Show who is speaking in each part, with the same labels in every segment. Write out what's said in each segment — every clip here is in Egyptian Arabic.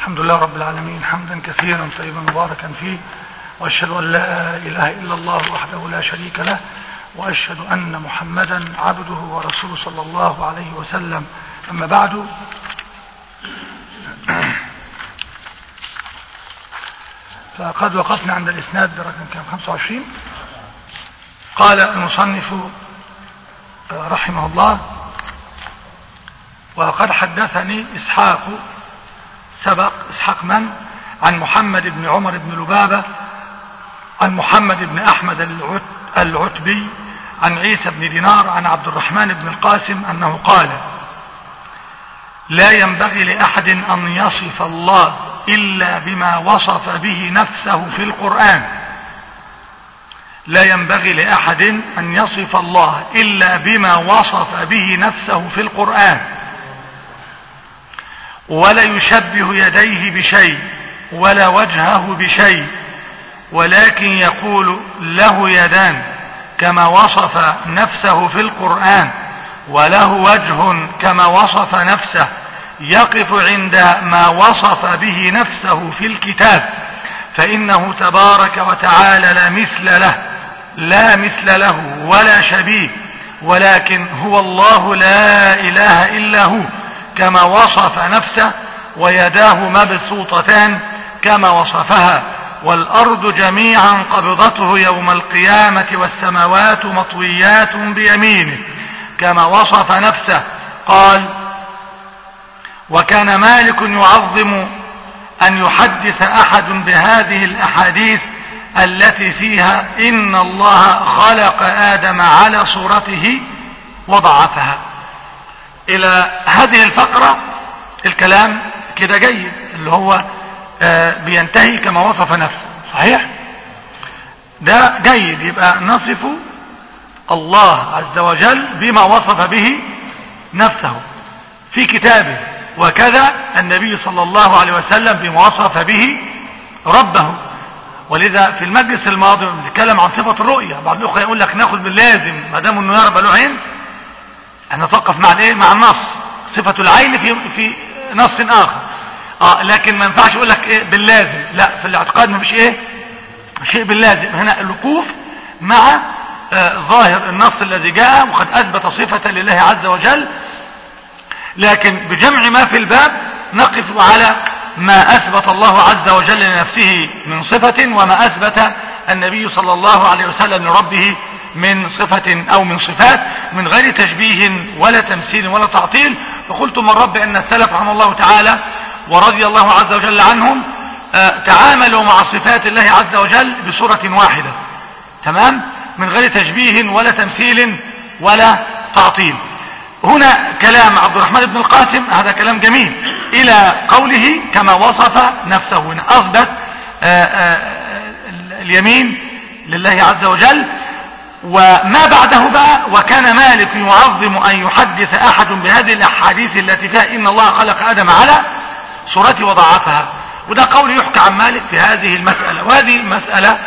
Speaker 1: الحمد لله رب العالمين حمدا كثيرا طيبا مباركا فيه وأشهد أن لا إله إلا الله وحده لا شريك له وأشهد أن محمدا عبده ورسوله صلى الله عليه وسلم أما بعد فقد وقفنا عند الإسناد برقم كام 25 قال المصنف رحمه الله وقد حدثني إسحاق سبق إسحاق من عن محمد بن عمر بن لبابة عن محمد بن أحمد العتبي عن عيسى بن دينار عن عبد الرحمن بن القاسم أنه قال لا ينبغي لأحد أن يصف الله إلا بما وصف به نفسه في القرآن لا ينبغي لأحد أن يصف الله إلا بما وصف به نفسه في القرآن ولا يشبه يديه بشيء ولا وجهه بشيء ولكن يقول له يدان كما وصف نفسه في القرآن وله وجه كما وصف نفسه يقف عند ما وصف به نفسه في الكتاب فإنه تبارك وتعالى لا مثل له لا مثل له ولا شبيه ولكن هو الله لا إله إلا هو كما وصف نفسه ويداه مبسوطتان كما وصفها والأرض جميعا قبضته يوم القيامة والسماوات مطويات بيمينه كما وصف نفسه قال وكان مالك يعظم أن يحدث أحد بهذه الأحاديث التي فيها إن الله خلق آدم على صورته وضعفها إلى هذه الفقرة الكلام كده جيد اللي هو بينتهي كما وصف نفسه صحيح ده جيد يبقى نصف الله عز وجل بما وصف به نفسه في كتابه وكذا النبي صلى الله عليه وسلم بما وصف به ربه ولذا في المجلس الماضي بنتكلم عن صفة الرؤية بعض الأخوة يقول لك ناخد باللازم ما دام انه يرى له عين هنتوقف مع الايه مع النص صفة العين في في نص آخر اه لكن ما ينفعش يقول لك ايه باللازم لا في الاعتقاد ما فيش ايه شيء باللازم هنا الوقوف مع آه ظاهر النص الذي جاء وقد اثبت صفة لله عز وجل لكن بجمع ما في الباب نقف على ما اثبت الله عز وجل لنفسه من صفة وما اثبت النبي صلى الله عليه وسلم لربه من صفة او من صفات من غير تشبيه ولا تمثيل ولا تعطيل وقلت من رب ان السلف رحمه الله تعالى ورضي الله عز وجل عنهم تعاملوا مع صفات الله عز وجل بصورة واحدة تمام من غير تشبيه ولا تمثيل ولا تعطيل هنا كلام عبد الرحمن بن القاسم هذا كلام جميل إلى قوله كما وصف نفسه هنا أثبت اليمين لله عز وجل وما بعده بقى وكان مالك يعظم أن يحدث أحد بهذه الأحاديث التي فيها إن الله خلق آدم على صورته وضعفها وده قول يحكى عن مالك في هذه المسألة وهذه مسألة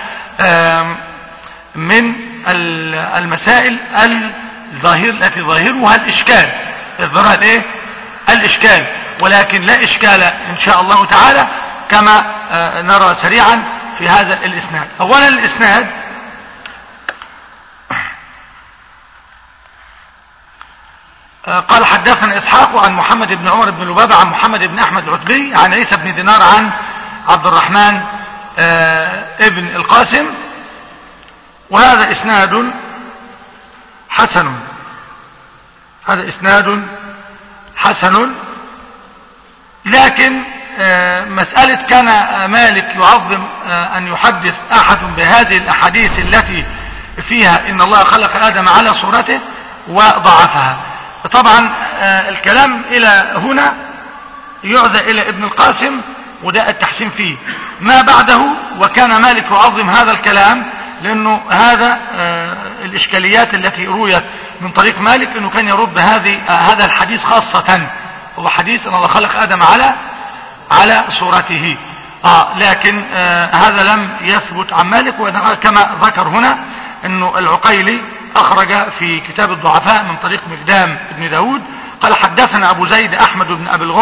Speaker 1: من المسائل الظاهر التي ظاهرها الإشكال الظاهر ايه الإشكال ولكن لا إشكال إن شاء الله تعالى كما نرى سريعا في هذا الإسناد أولا الإسناد قال حدثنا إسحاق عن محمد بن عمر بن لبابة عن محمد بن أحمد العتبي عن عيسى بن دينار عن عبد الرحمن ابن القاسم وهذا إسناد حسن هذا إسناد حسن لكن مسألة كان مالك يعظم أن يحدث أحد بهذه الأحاديث التي فيها إن الله خلق آدم على صورته وضعفها طبعا الكلام إلى هنا يعزى إلى ابن القاسم وده التحسين فيه ما بعده وكان مالك يعظم هذا الكلام لأنه هذا الإشكاليات التي رويت من طريق مالك أنه كان يرد هذه هذا الحديث خاصة هو حديث أن الله خلق آدم على على صورته آه لكن آه هذا لم يثبت عن مالك كما ذكر هنا أنه العقيلي أخرج في كتاب الضعفاء من طريق مقدام بن داود قال حدثنا أبو زيد أحمد بن أبي الغم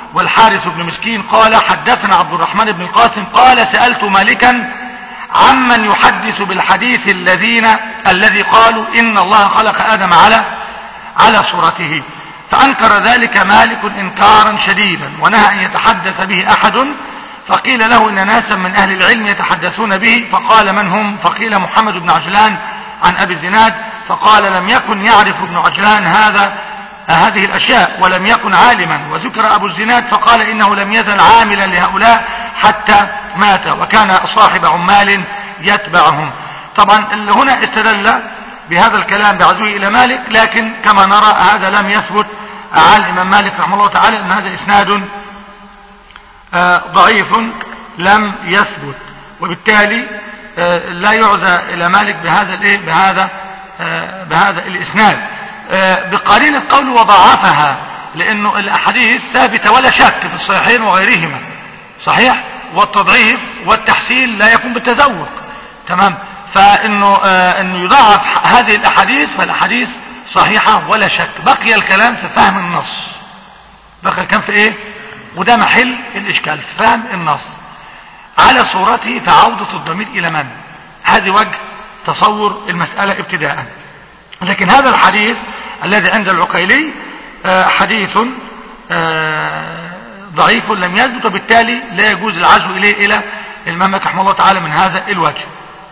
Speaker 1: والحارث بن مسكين قال حدثنا عبد الرحمن بن القاسم قال سألت مالكا عمن يحدث بالحديث الذين الذي قالوا إن الله خلق آدم على على صورته فأنكر ذلك مالك إنكارا شديدا ونهى أن يتحدث به أحد فقيل له إن ناسا من أهل العلم يتحدثون به فقال من هم فقيل محمد بن عجلان عن أبي الزناد فقال لم يكن يعرف ابن عجلان هذا هذه الأشياء ولم يكن عالما وذكر أبو الزناد فقال إنه لم يزل عاملا لهؤلاء حتى مات وكان صاحب عمال يتبعهم طبعا هنا استدل بهذا الكلام بعزوه إلى مالك لكن كما نرى هذا لم يثبت عن الإمام مالك رحمه الله تعالى أن هذا إسناد آه، ضعيف لم يثبت وبالتالي آه، لا يعزى إلى مالك بهذا الإيه بهذا آه، بهذا الإسناد بقرينة قوله وضعفها لأنه الأحاديث ثابتة ولا شك في الصحيحين وغيرهما صحيح والتضعيف والتحسين لا يكون بالتزوق تمام فانه آه انه يضعف هذه الاحاديث فالاحاديث صحيحة ولا شك بقي الكلام في فهم النص بقي الكلام في ايه وده محل الاشكال في فهم النص على صورته فعودة الضمير الى من هذه وجه تصور المسألة ابتداء لكن هذا الحديث الذي عند العقيلي آه حديث آه ضعيف لم يثبت وبالتالي لا يجوز العزو اليه الى المملكة رحمه الله تعالى من هذا الوجه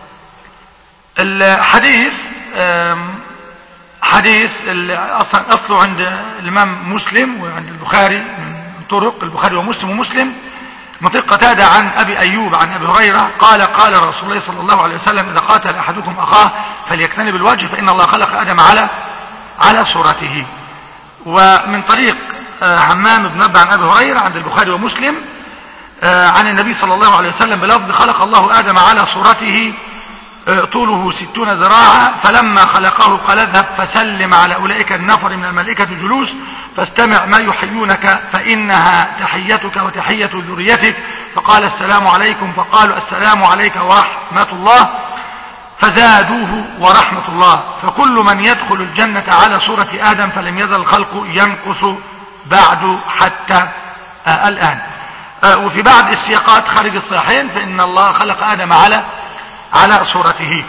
Speaker 1: الحديث حديث اصلا اصله عند الامام مسلم وعند البخاري من طرق البخاري ومسلم ومسلم من طريق قتاده عن ابي ايوب عن ابي هريره قال قال رسول الله صلى الله عليه وسلم اذا قاتل احدكم اخاه فليجتنب الوجه فان الله خلق ادم على على صورته ومن طريق آه، حمام بن نبع عن ابي هريره عند البخاري ومسلم آه، عن النبي صلى الله عليه وسلم بلفظ خلق الله ادم على صورته طوله ستون ذراعا فلما خلقه قال اذهب فسلم على أولئك النفر من الملائكة جلوس فاستمع ما يحيونك فإنها تحيتك وتحية ذريتك فقال السلام عليكم فقالوا السلام عليك ورحمة الله فزادوه ورحمة الله فكل من يدخل الجنة على صورة آدم فلم يزل الخلق ينقص بعد حتى آه الآن آه وفي بعض السياقات خارج الصحيحين فإن الله خلق آدم على على صورته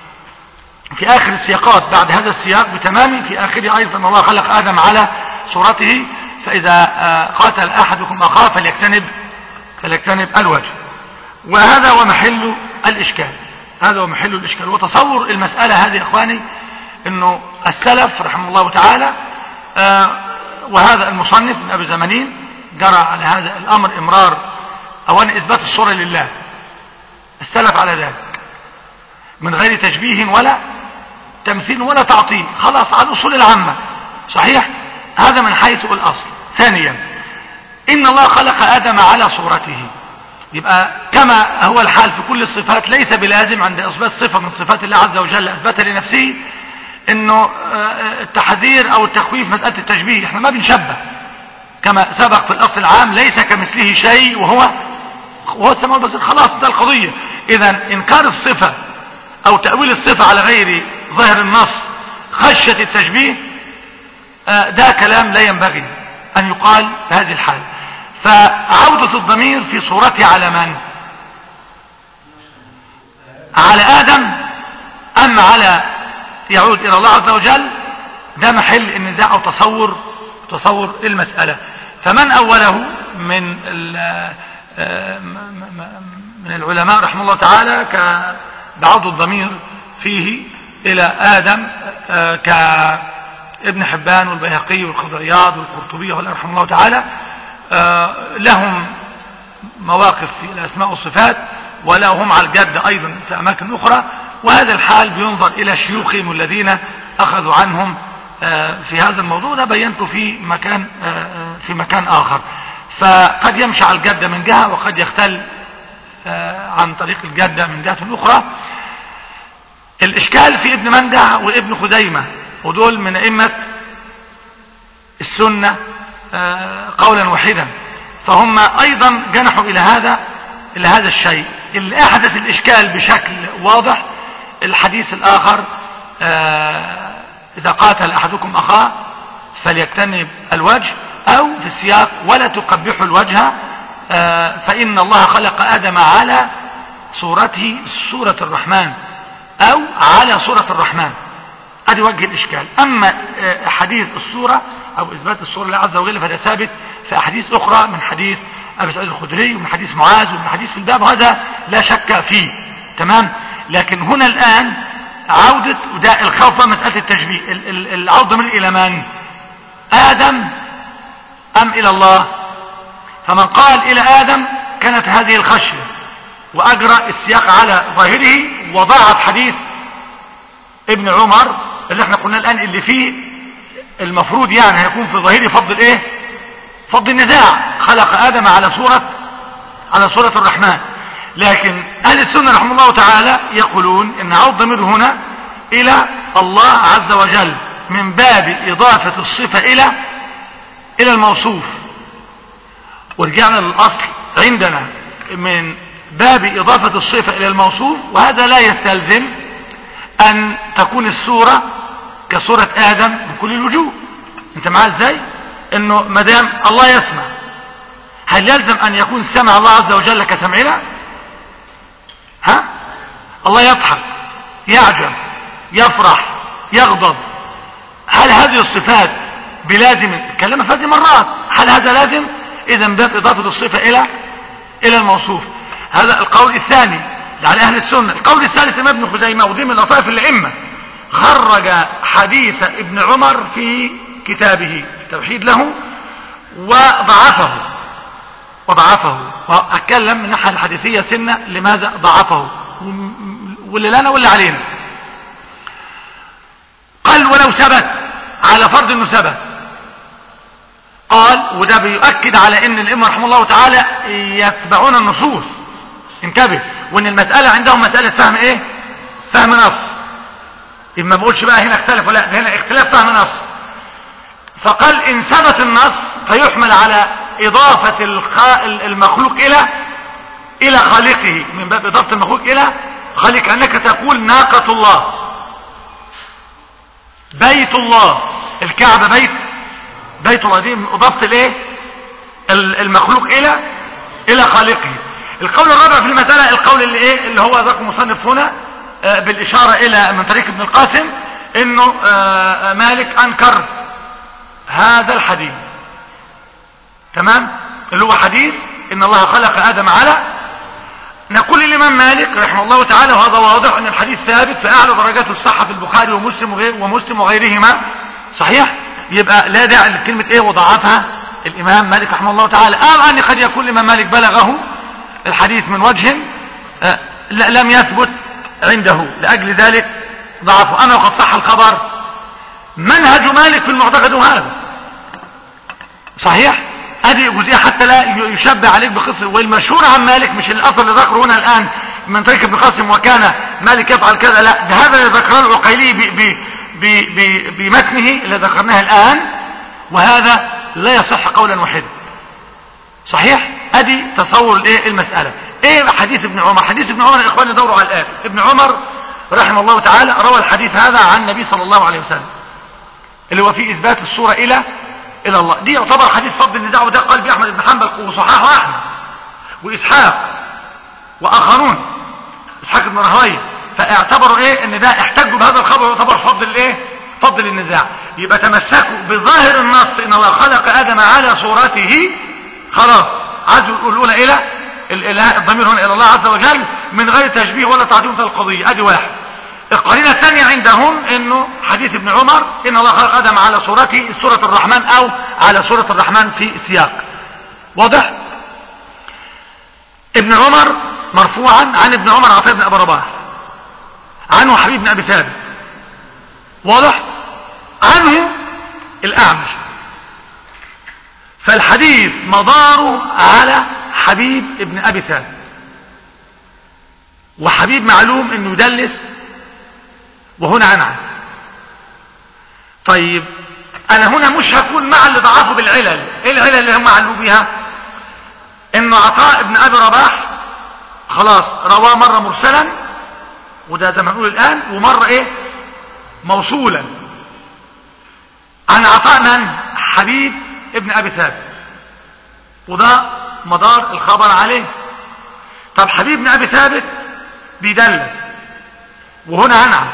Speaker 1: في آخر السياقات بعد هذا السياق بتمام في آخر أيضا الله خلق آدم على صورته فإذا آه، قاتل أحدكم أخاه فليجتنب فليجتنب الوجه وهذا هو محل الإشكال هذا هو محل الإشكال وتصور المسألة هذه يا إخواني أنه السلف رحمه الله تعالى آه، وهذا المصنف من أبي زمانين جرى على هذا الأمر إمرار أولا إثبات الصورة لله السلف على ذلك من غير تشبيه ولا تمثيل ولا تعطيل خلاص على الأصول العامة صحيح هذا من حيث الأصل ثانيا إن الله خلق آدم على صورته يبقى كما هو الحال في كل الصفات ليس بلازم عند إثبات صفة من صفات الله عز وجل أثبتها لنفسه انه آه، التحذير او التخويف مسألة التشبيه احنا ما بنشبه كما سبق في الاصل العام ليس كمثله شيء وهو وهو السماء والبصير خلاص ده القضية اذا انكار الصفة او تأويل الصفة على غير ظاهر النص خشية التشبيه آه، ده كلام لا ينبغي ان يقال بهذه الحال فعودة الضمير في صورته على من على ادم ام على يعود الى الله عز وجل ده محل النزاع او تصور تصور المسألة فمن اوله من آه، من العلماء رحمه الله تعالى بعض الضمير فيه إلى آدم آه، كابن حبان والبيهقي والخضرياض والقرطبي رحمه الله تعالى آه، لهم مواقف في الأسماء والصفات ولهم على الجد أيضا في أماكن أخرى وهذا الحال بينظر إلى شيوخهم الذين أخذوا عنهم آه، في هذا الموضوع ده بينته في مكان في مكان آخر فقد يمشي على الجدة من جهة وقد يختل آه، عن طريق الجدة من جهة أخرى الإشكال في ابن مندع وابن خزيمة ودول من أئمة السنة آه، قولا واحدا فهم أيضا جنحوا إلى هذا إلى هذا الشيء اللي أحدث الإشكال بشكل واضح الحديث الآخر آه، إذا قاتل أحدكم أخاه فليجتنب الوجه أو في السياق ولا تقبحوا الوجه آه، فإن الله خلق آدم على صورته صورة الرحمن أو على صورة الرحمن هذه وجه الإشكال أما آه، حديث الصورة أو إثبات الصورة لله عز وجل فده ثابت في أحاديث أخرى من حديث أبي سعيد الخدري ومن حديث معاذ ومن حديث في الباب وهذا لا شك فيه تمام لكن هنا الآن عودة وده الخوف مسألة التشبيه العودة من إلى من آدم أم إلى الله فمن قال إلى آدم كانت هذه الخشية وأجرى السياق على ظاهره وضاعف حديث ابن عمر اللي احنا قلنا الآن اللي فيه المفروض يعني هيكون في ظاهره فضل ايه فضل النزاع خلق آدم على صورة على صورة الرحمن لكن أهل السنة رحمه الله تعالى يقولون إن عود ضمير هنا إلى الله عز وجل من باب إضافة الصفة إلى إلى الموصوف ورجعنا للأصل عندنا من باب إضافة الصفة إلى الموصوف وهذا لا يستلزم أن تكون الصورة كصورة آدم من كل الوجوه انت معاه ازاي انه مدام الله يسمع هل يلزم ان يكون سمع الله عز وجل كسمعنا ها الله يضحك يعجب يفرح يغضب هل هذه الصفات بلازم تكلم في هذه مرات هل هذا لازم اذا باب اضافه الصفه الى الى الموصوف هذا القول الثاني على اهل السنه القول الثالث امام ابن خزيمه ودي من لطائف الائمه خرج حديث ابن عمر في كتابه التوحيد له وضعفه وضعفه وأتكلم من الناحية الحديثية سنة لماذا ضعفه واللي لنا واللي علينا قال ولو ثبت على فرض انه ثبت قال وده بيؤكد على ان الامه رحمه الله تعالى يتبعون النصوص انتبه وان المسألة عندهم مسألة فهم ايه فهم نص ما بقولش بقى هنا اختلف ولا هنا اختلاف فهم نص فقال ان ثبت النص فيحمل على اضافة المخلوق الى الى خالقه من باب اضافة المخلوق الى خالق انك تقول ناقة الله بيت الله الكعبة بيت بيت الله دي اضافة الايه المخلوق الى الى خالقه القول الرابع في المسألة القول اللي ايه اللي هو ذاك المصنف هنا آه، بالاشارة الى من طريق ابن القاسم انه آه، مالك انكر هذا الحديث تمام اللي هو حديث ان الله خلق ادم على نقول الامام مالك رحمه الله تعالى وهذا واضح ان الحديث ثابت في اعلى درجات الصحة في البخاري ومسلم وغير ومسلم وغيرهما صحيح يبقى لا داعي لكلمة ايه وضعفها الامام مالك رحمه الله تعالى ام ان قد يكون الامام مالك بلغه الحديث من وجه آه، لم يثبت عنده لأجل ذلك ضعفه أما وقد صح الخبر منهج مالك في المعتقد هذا صحيح هذه جزئية حتى لا يشبه عليك بقصة والمشهور عن مالك مش الأثر اللي ذكره هنا الآن من طريق ابن قاسم وكان مالك يفعل كذا لا ده هذا اللي ذكره العقيلي بمتنه اللي ذكرناه الآن وهذا لا يصح قولا واحدا صحيح ادي تصور الايه المسألة ايه حديث ابن عمر حديث ابن عمر اخواني دوروا على الآن ابن عمر رحمه الله تعالى روى الحديث هذا عن النبي صلى الله عليه وسلم اللي هو في اثبات الصورة الى الى الله دي يعتبر حديث فضل النزاع وده قال به احمد بن حنبل وصححه احمد واسحاق واخرون اسحاق بن رهويه فاعتبروا ايه ان ده احتجوا بهذا الخبر ويعتبر فضل الايه فضل النزاع يبقى تمسكوا بظاهر النص ان الله خلق ادم على صورته خلاص عزوا يقولون الى الاله الضمير هنا الى الله عز وجل من غير تشبيه ولا تعظيم في القضيه ادي واحد القرينه الثانيه عندهم انه حديث ابن عمر ان الله خلق ادم على صورته سوره الرحمن او على سوره الرحمن في سياق واضح ابن عمر مرفوعا عن ابن عمر عطيه بن ابي رباح عنه حبيب بن ابي ثابت واضح عنه الاعمش فالحديث مداره على حبيب ابن ابي ثابت وحبيب معلوم انه يدلس وهنا عنعن طيب انا هنا مش هكون مع اللي ضعفوا بالعلل ايه العلل اللي هم علوا بيها انه عطاء ابن ابي رباح خلاص رواه مرة مرسلا وده زي ما نقول الان ومرة ايه موصولا عن عطاء من حبيب ابن ابي ثابت وده مدار الخبر عليه طب حبيب بن ابي ثابت بيدلس وهنا انعم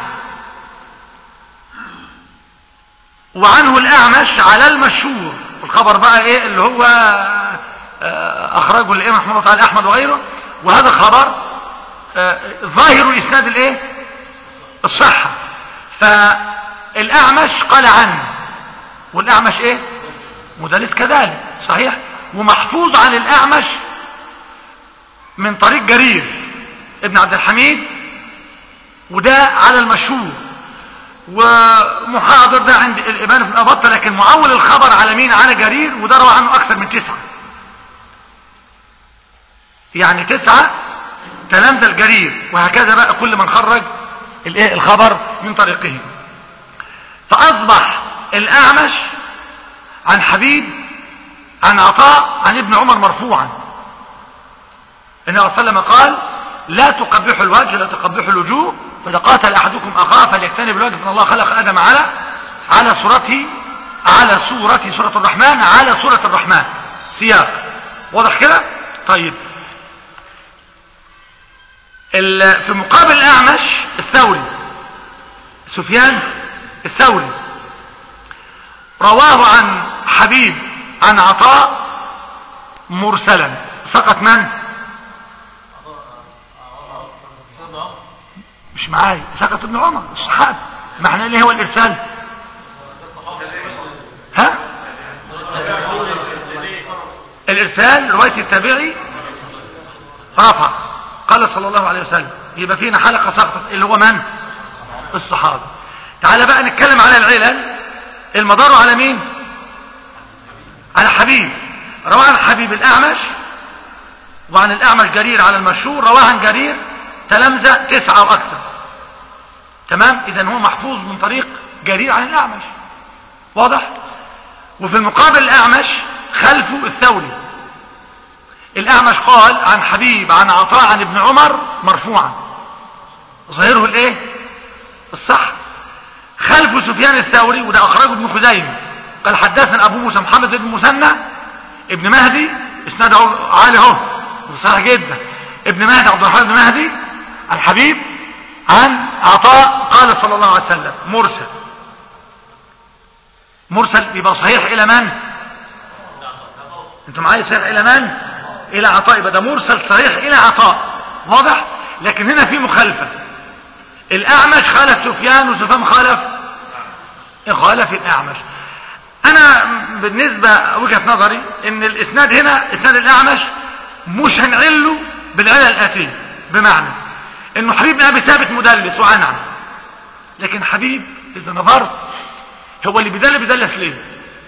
Speaker 1: وعنه الاعمش على المشهور الخبر بقى ايه اللي هو آه، اخرجه الامام محمد تعالى احمد وغيره وهذا خبر آه، ظاهر الاسناد الايه الصحة فالاعمش قال عنه والاعمش ايه مدلس كذلك صحيح ومحفوظ عن الاعمش من طريق جرير ابن عبد الحميد وده على المشهور ومحاضر ده عند الإبان بن أبطة لكن معول الخبر على مين على جرير وده روى عنه أكثر من تسعة يعني تسعة تلامذة الجرير وهكذا بقى كل من خرج الايه الخبر من طريقهم فأصبح الأعمش عن حبيب عن عطاء عن ابن عمر مرفوعا النبي صلى الله عليه وسلم قال لا تقبحوا الوجه لا تقبحوا الوجوه فإذا قاتل أحدكم أخاه فليجتنب الوجه فإن الله خلق آدم على على صورته على صورته سورة الرحمن على سورة الرحمن سياق واضح كده طيب في مقابل الأعمش الثوري سفيان الثوري رواه عن حبيب عن عطاء مرسلا سقط من مش معايا سقط ابن عمر الصحابي معنى ايه هو الارسال ها الارسال روايه التابعي رفع قال صلى الله عليه وسلم يبقى فينا حلقه سقطت اللي هو من الصحابه تعال بقى نتكلم على العلل المدار على مين على حبيب رواه عن حبيب الاعمش وعن الاعمش جرير على المشهور رواه عن جرير تلامذة تسعة واكثر تمام اذا هو محفوظ من طريق جرير عن الاعمش واضح وفي المقابل الاعمش خلفه الثوري الاعمش قال عن حبيب عن عطاء عن ابن عمر مرفوعا ظاهره الايه الصح خلفه سفيان الثوري وده اخرجه ابن خزيمه قال حدثنا ابو موسى محمد بن مسنى ابن مهدي اسناده عالي اهو صحيح جدا ابن مهدي عبد الرحمن بن مهدي الحبيب عن عطاء قال صلى الله عليه وسلم مرسل مرسل يبقى صحيح الى من انتم معايا صحيح الى من الى عطاء يبقى ده مرسل صحيح الى عطاء واضح لكن هنا في مخالفه الاعمش خالف سفيان وسفيان خالف خالف الاعمش انا بالنسبة وجهة نظري ان الاسناد هنا اسناد الاعمش مش هنعله بالعلة الاتية بمعنى انه حبيب بن ابي ثابت مدلس وعنعن لكن حبيب اذا نظرت هو اللي بيدلس بيدلس ليه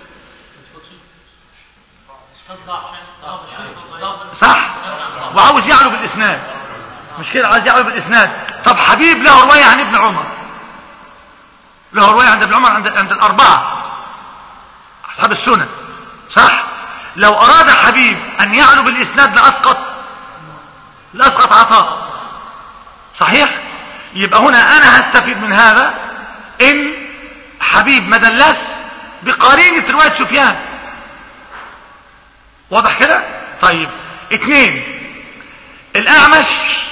Speaker 1: صح وعاوز يعلو بالاسناد مش كده عايز يعلو بالاسناد طب حبيب له رواية عن ابن عمر له رواية عند ابن عمر عند, عند الاربعة اصحاب السنن صح لو اراد حبيب ان يعلو بالاسناد لاسقط لاسقط عطاء صحيح يبقى هنا انا هستفيد من هذا ان حبيب ما دلس بقرينة رواية سفيان واضح كده طيب اثنين الاعمش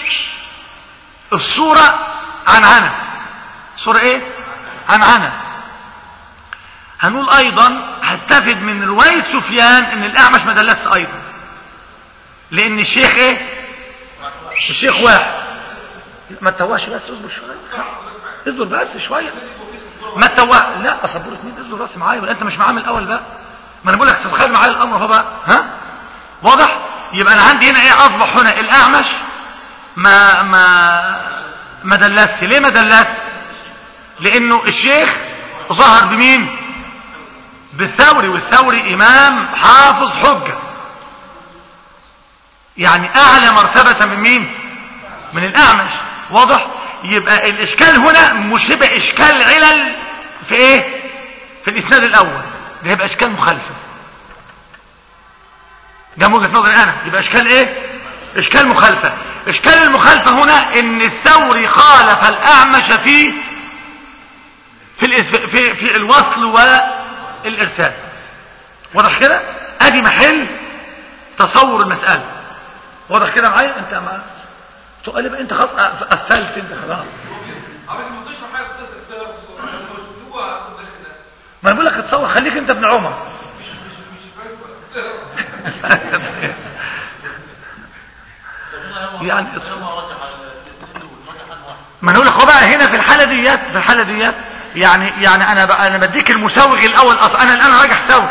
Speaker 1: الصورة عن عنا صورة ايه عن عنا هنقول ايضا هستفد من رواية سفيان ان الاعمش ما دلس ايضا لان الشيخ ايه الشيخ واحد ما تتوهش بس اصبر شوية اصبر بس شوية ما تتوه لا اصبرك مين اصبر بس معايا ولا انت مش معاه من الاول بقى ما انا بقول لك تتخيل معايا الامر اهو بقى ها واضح يبقى انا عندي هنا ايه اصبح هنا الاعمش ما ما ما دلس ليه ما دلس لانه الشيخ ظهر بمين بالثوري والثوري امام حافظ حجة يعني اعلى مرتبة من مين من الاعمش واضح يبقى الاشكال هنا مش هيبقى اشكال علل في ايه في الاسناد الاول ده هيبقى اشكال مخالفة ده من وجهة نظري انا يبقى اشكال ايه اشكال مخالفة اشكال المخالفة هنا ان الثوري خالف الاعمش في في, في, في الوصل والارسال واضح كده ادي محل تصور المسألة واضح كده معايا انت ما تقول بقى انت خلاص قفلت انت خلاص ما انا بقول لك اتصور خليك انت ابن عمر يعني ما انا اقول لك هو بقى هنا في الحاله ديت في الحاله ديت يعني يعني انا بقى انا بديك المسوغ الاول اصلا انا الان راجح سوي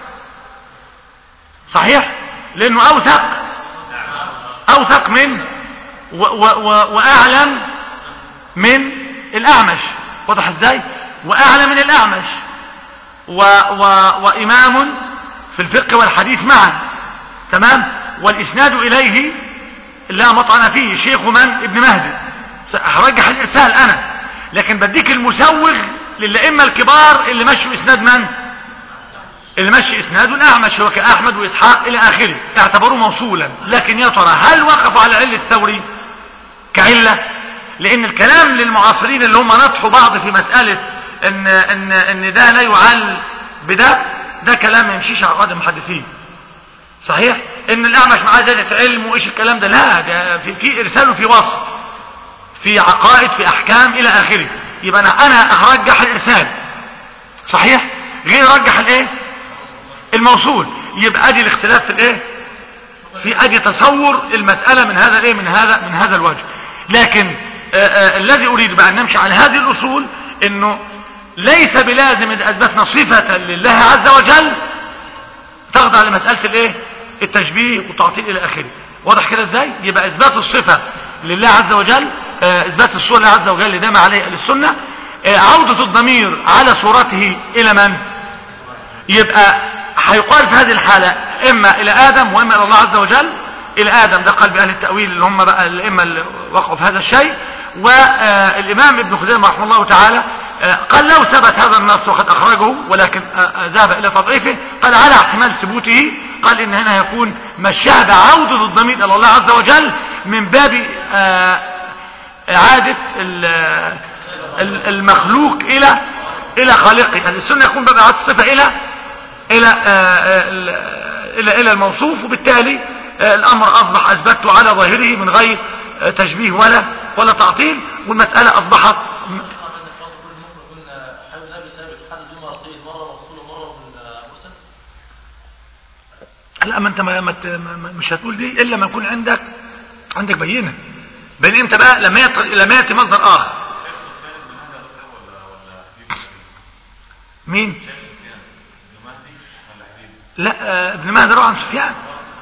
Speaker 1: صحيح لانه اوثق اوثق من و و و واعلم من الاعمش واضح ازاي واعلم من الاعمش و و وامام في الفقه والحديث معا تمام والاسناد اليه لا مطعن فيه شيخ من ابن مهدي هرجح الارسال انا لكن بديك المسوغ للائمه الكبار اللي مشوا اسناد من اللي مشي اسناد الاعمش هو كاحمد واسحاق الى اخره اعتبروه موصولا لكن يا ترى هل وقفوا على عله الثوري كعله لان الكلام للمعاصرين اللي هم نطحوا بعض في مساله ان ان ان ده لا يعل بده ده كلام ما يمشيش على قدم المحدثين صحيح ان الاعمش معاه زياده علم وايش الكلام ده لا ده في, في ارسال وفي وصف في عقائد في احكام الى اخره يبقى انا انا هرجح الارسال صحيح غير رجح الايه الموصول يبقى ادي الاختلاف في الايه في ادي تصور المساله من هذا الايه من هذا من هذا الوجه لكن آآ آآ الذي اريد بقى ان نمشي على هذه الاصول انه ليس بلازم اذا اثبتنا صفه لله عز وجل تخضع لمساله الايه التشبيه والتعطيل الى اخره واضح كده ازاي يبقى اثبات الصفه لله عز وجل اثبات الصوره لله عز وجل ده ما عليه السنه عوده الضمير على صورته الى من يبقى هيقال في هذه الحالة اما الى ادم واما الى الله عز وجل الى ادم ده قلب اهل التأويل اللي هم بقى الائمه اللي وقعوا في هذا الشيء والامام ابن خزيمة رحمه الله تعالى قال لو ثبت هذا النص وقد اخرجه ولكن ذهب الى تضعيفه قال على احتمال ثبوته قال ان هنا يكون مشاه بعودة الضمير الى الله عز وجل من باب اعادة المخلوق الى الى خالقه يعني السنة يكون باب اعادة الصفة الى الى الى الى الموصوف وبالتالي الامر اصبح اثبته على ظاهره من غير تشبيه ولا ولا تعطيل والمسألة اصبحت لا ما انت ما ما مش هتقول دي الا ما يكون عندك عندك بينه بين امتى بقى لما لما ياتي مصدر اخر مين لا ابن مهدي روى عن سفيان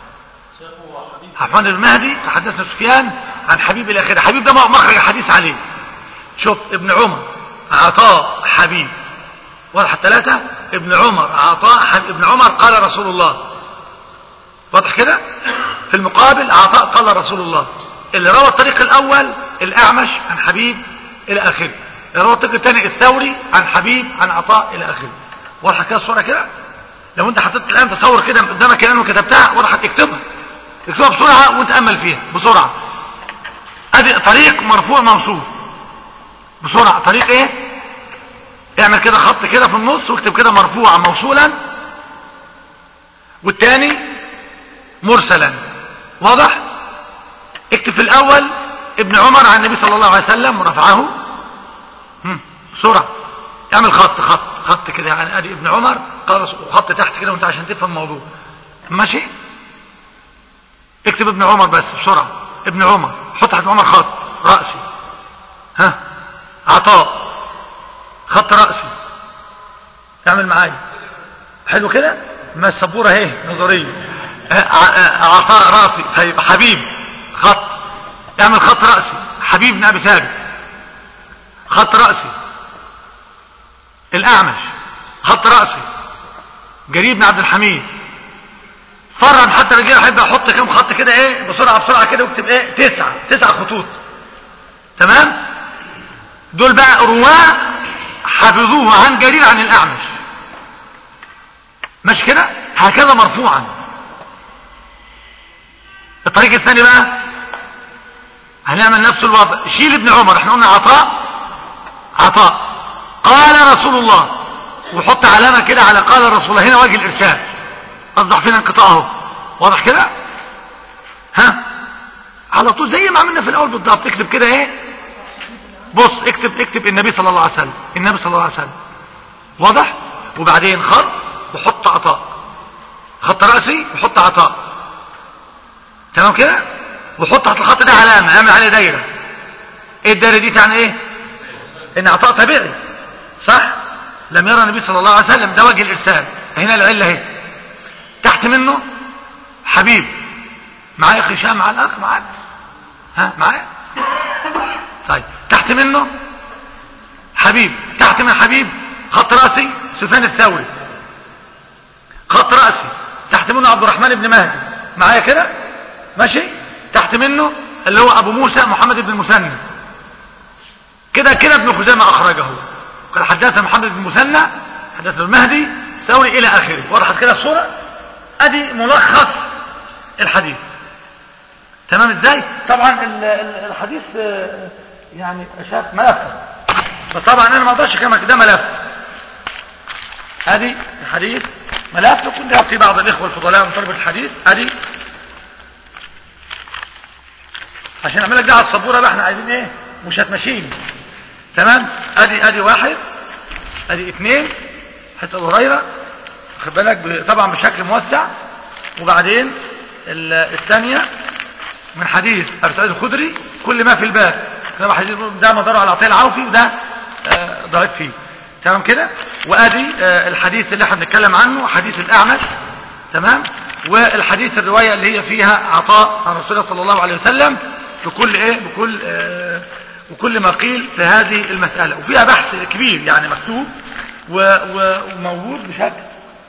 Speaker 1: حفان المهدي تحدثنا سفيان عن حبيب الى اخره حبيب ده مخرج حديث عليه شوف ابن عمر عطاء حبيب واضح الثلاثة ابن عمر عطاء ابن عمر قال رسول الله واضح كده في المقابل عطاء قال رسول الله اللي روى الطريق الاول الاعمش عن حبيب الى اخره اللي روى الطريق الثاني الثوري عن حبيب عن عطاء الى اخره واضح كده الصوره كده لو انت حطيت الان تصور كده قدامك الان وكتبتها وضحت اكتبها اكتبها بسرعه وتامل فيها بسرعه ادي طريق مرفوع منصوب بسرعه طريق ايه اعمل كده خط كده في النص واكتب كده مرفوعا موصولا والثاني مرسلا واضح اكتب في الاول ابن عمر عن النبي صلى الله عليه وسلم ورفعه بسرعه اعمل خط خط خط كده يعني ادي ابن عمر قال خط تحت كده وانت عشان تفهم الموضوع ماشي اكتب ابن عمر بس بسرعه ابن عمر حط تحت عمر خط راسي ها عطاء خط راسي اعمل معايا حلو كده ما السبوره اهي نظريه عطاء راسي طيب حبيب خط اعمل خط راسي حبيب بن ابي ثابت خط راسي الاعمش خط راسي جرير بن عبد الحميد فرم حتى الرجال احب احط كام خط كده ايه بسرعه بسرعه كده واكتب ايه تسعه تسع خطوط تمام دول بقى رواه حفظوه عن جرير عن الاعمش مش كده هكذا مرفوعا الطريق الثاني بقى هنعمل نفس الوضع شيل ابن عمر احنا قلنا عطاء عطاء قال رسول الله وحط علامة كده على قال رسول الله هنا وجه الإرسال اصبح فينا انقطاع اهو واضح كده ها على طول زي ما عملنا في الاول بالضبط اكتب كده ايه بص اكتب اكتب النبي صلى الله عليه وسلم النبي صلى الله عليه وسلم واضح وبعدين خط وحط عطاء خط رأسي وحط عطاء تمام كده وحط تحت الخط ده علامة اعمل عليه دايرة ايه الدايرة دي تعني ايه ان عطاء طبيعي صح لم يرى النبي صلى الله عليه وسلم ده وجه الارسال هنا العلة اهي تحت منه حبيب معايا خشام مع الاخ معاك ها معايا طيب تحت منه حبيب تحت من حبيب خط رأسي سفيان الثوري خط رأسي تحت منه عبد الرحمن بن مهدي معايا كده ماشي تحت منه اللي هو ابو موسى محمد بن المثنى كده كده ابن خزامة اخرجه قال حدثنا محمد بن المثنى حدثنا المهدي ثوري الى اخره وضحت كده الصورة ادي ملخص الحديث تمام ازاي طبعا الحديث يعني شاف ملف فطبعا انا ما اقدرش كما ده ملف ادي الحديث ملف يكون ده في بعض الاخوه الفضلاء من طلبه الحديث ادي عشان اعمل لك ده على السبوره بقى احنا عايزين ايه مش هتمشيني تمام ادي ادي واحد ادي اثنين حديث ابو هريره خد بالك طبعا بشكل موسع وبعدين الثانيه من حديث ابي سعيد الخدري كل ما في الباب ده مداره على عطيه العوفي وده ضعيف فيه تمام كده وادي الحديث اللي احنا بنتكلم عنه حديث الاعمش تمام والحديث الروايه اللي هي فيها عطاء عن رسول الله صلى الله عليه وسلم بكل ايه بكل آه وكل ما قيل في هذه المساله وفيها بحث كبير يعني مكتوب وموجود بشكل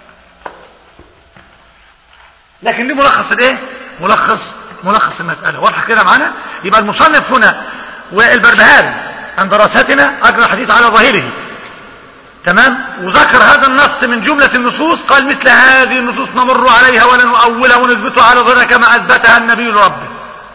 Speaker 1: لكن دي ملخص الايه ملخص ملخص المساله واضحه كده معانا يبقى المصنف هنا والبربهاري عن دراستنا اجرى الحديث على ظاهره تمام وذكر هذا النص من جملة النصوص قال مثل هذه النصوص نمر عليها ولا نؤولها ونثبتها على ظهرها كما أثبتها النبي لربه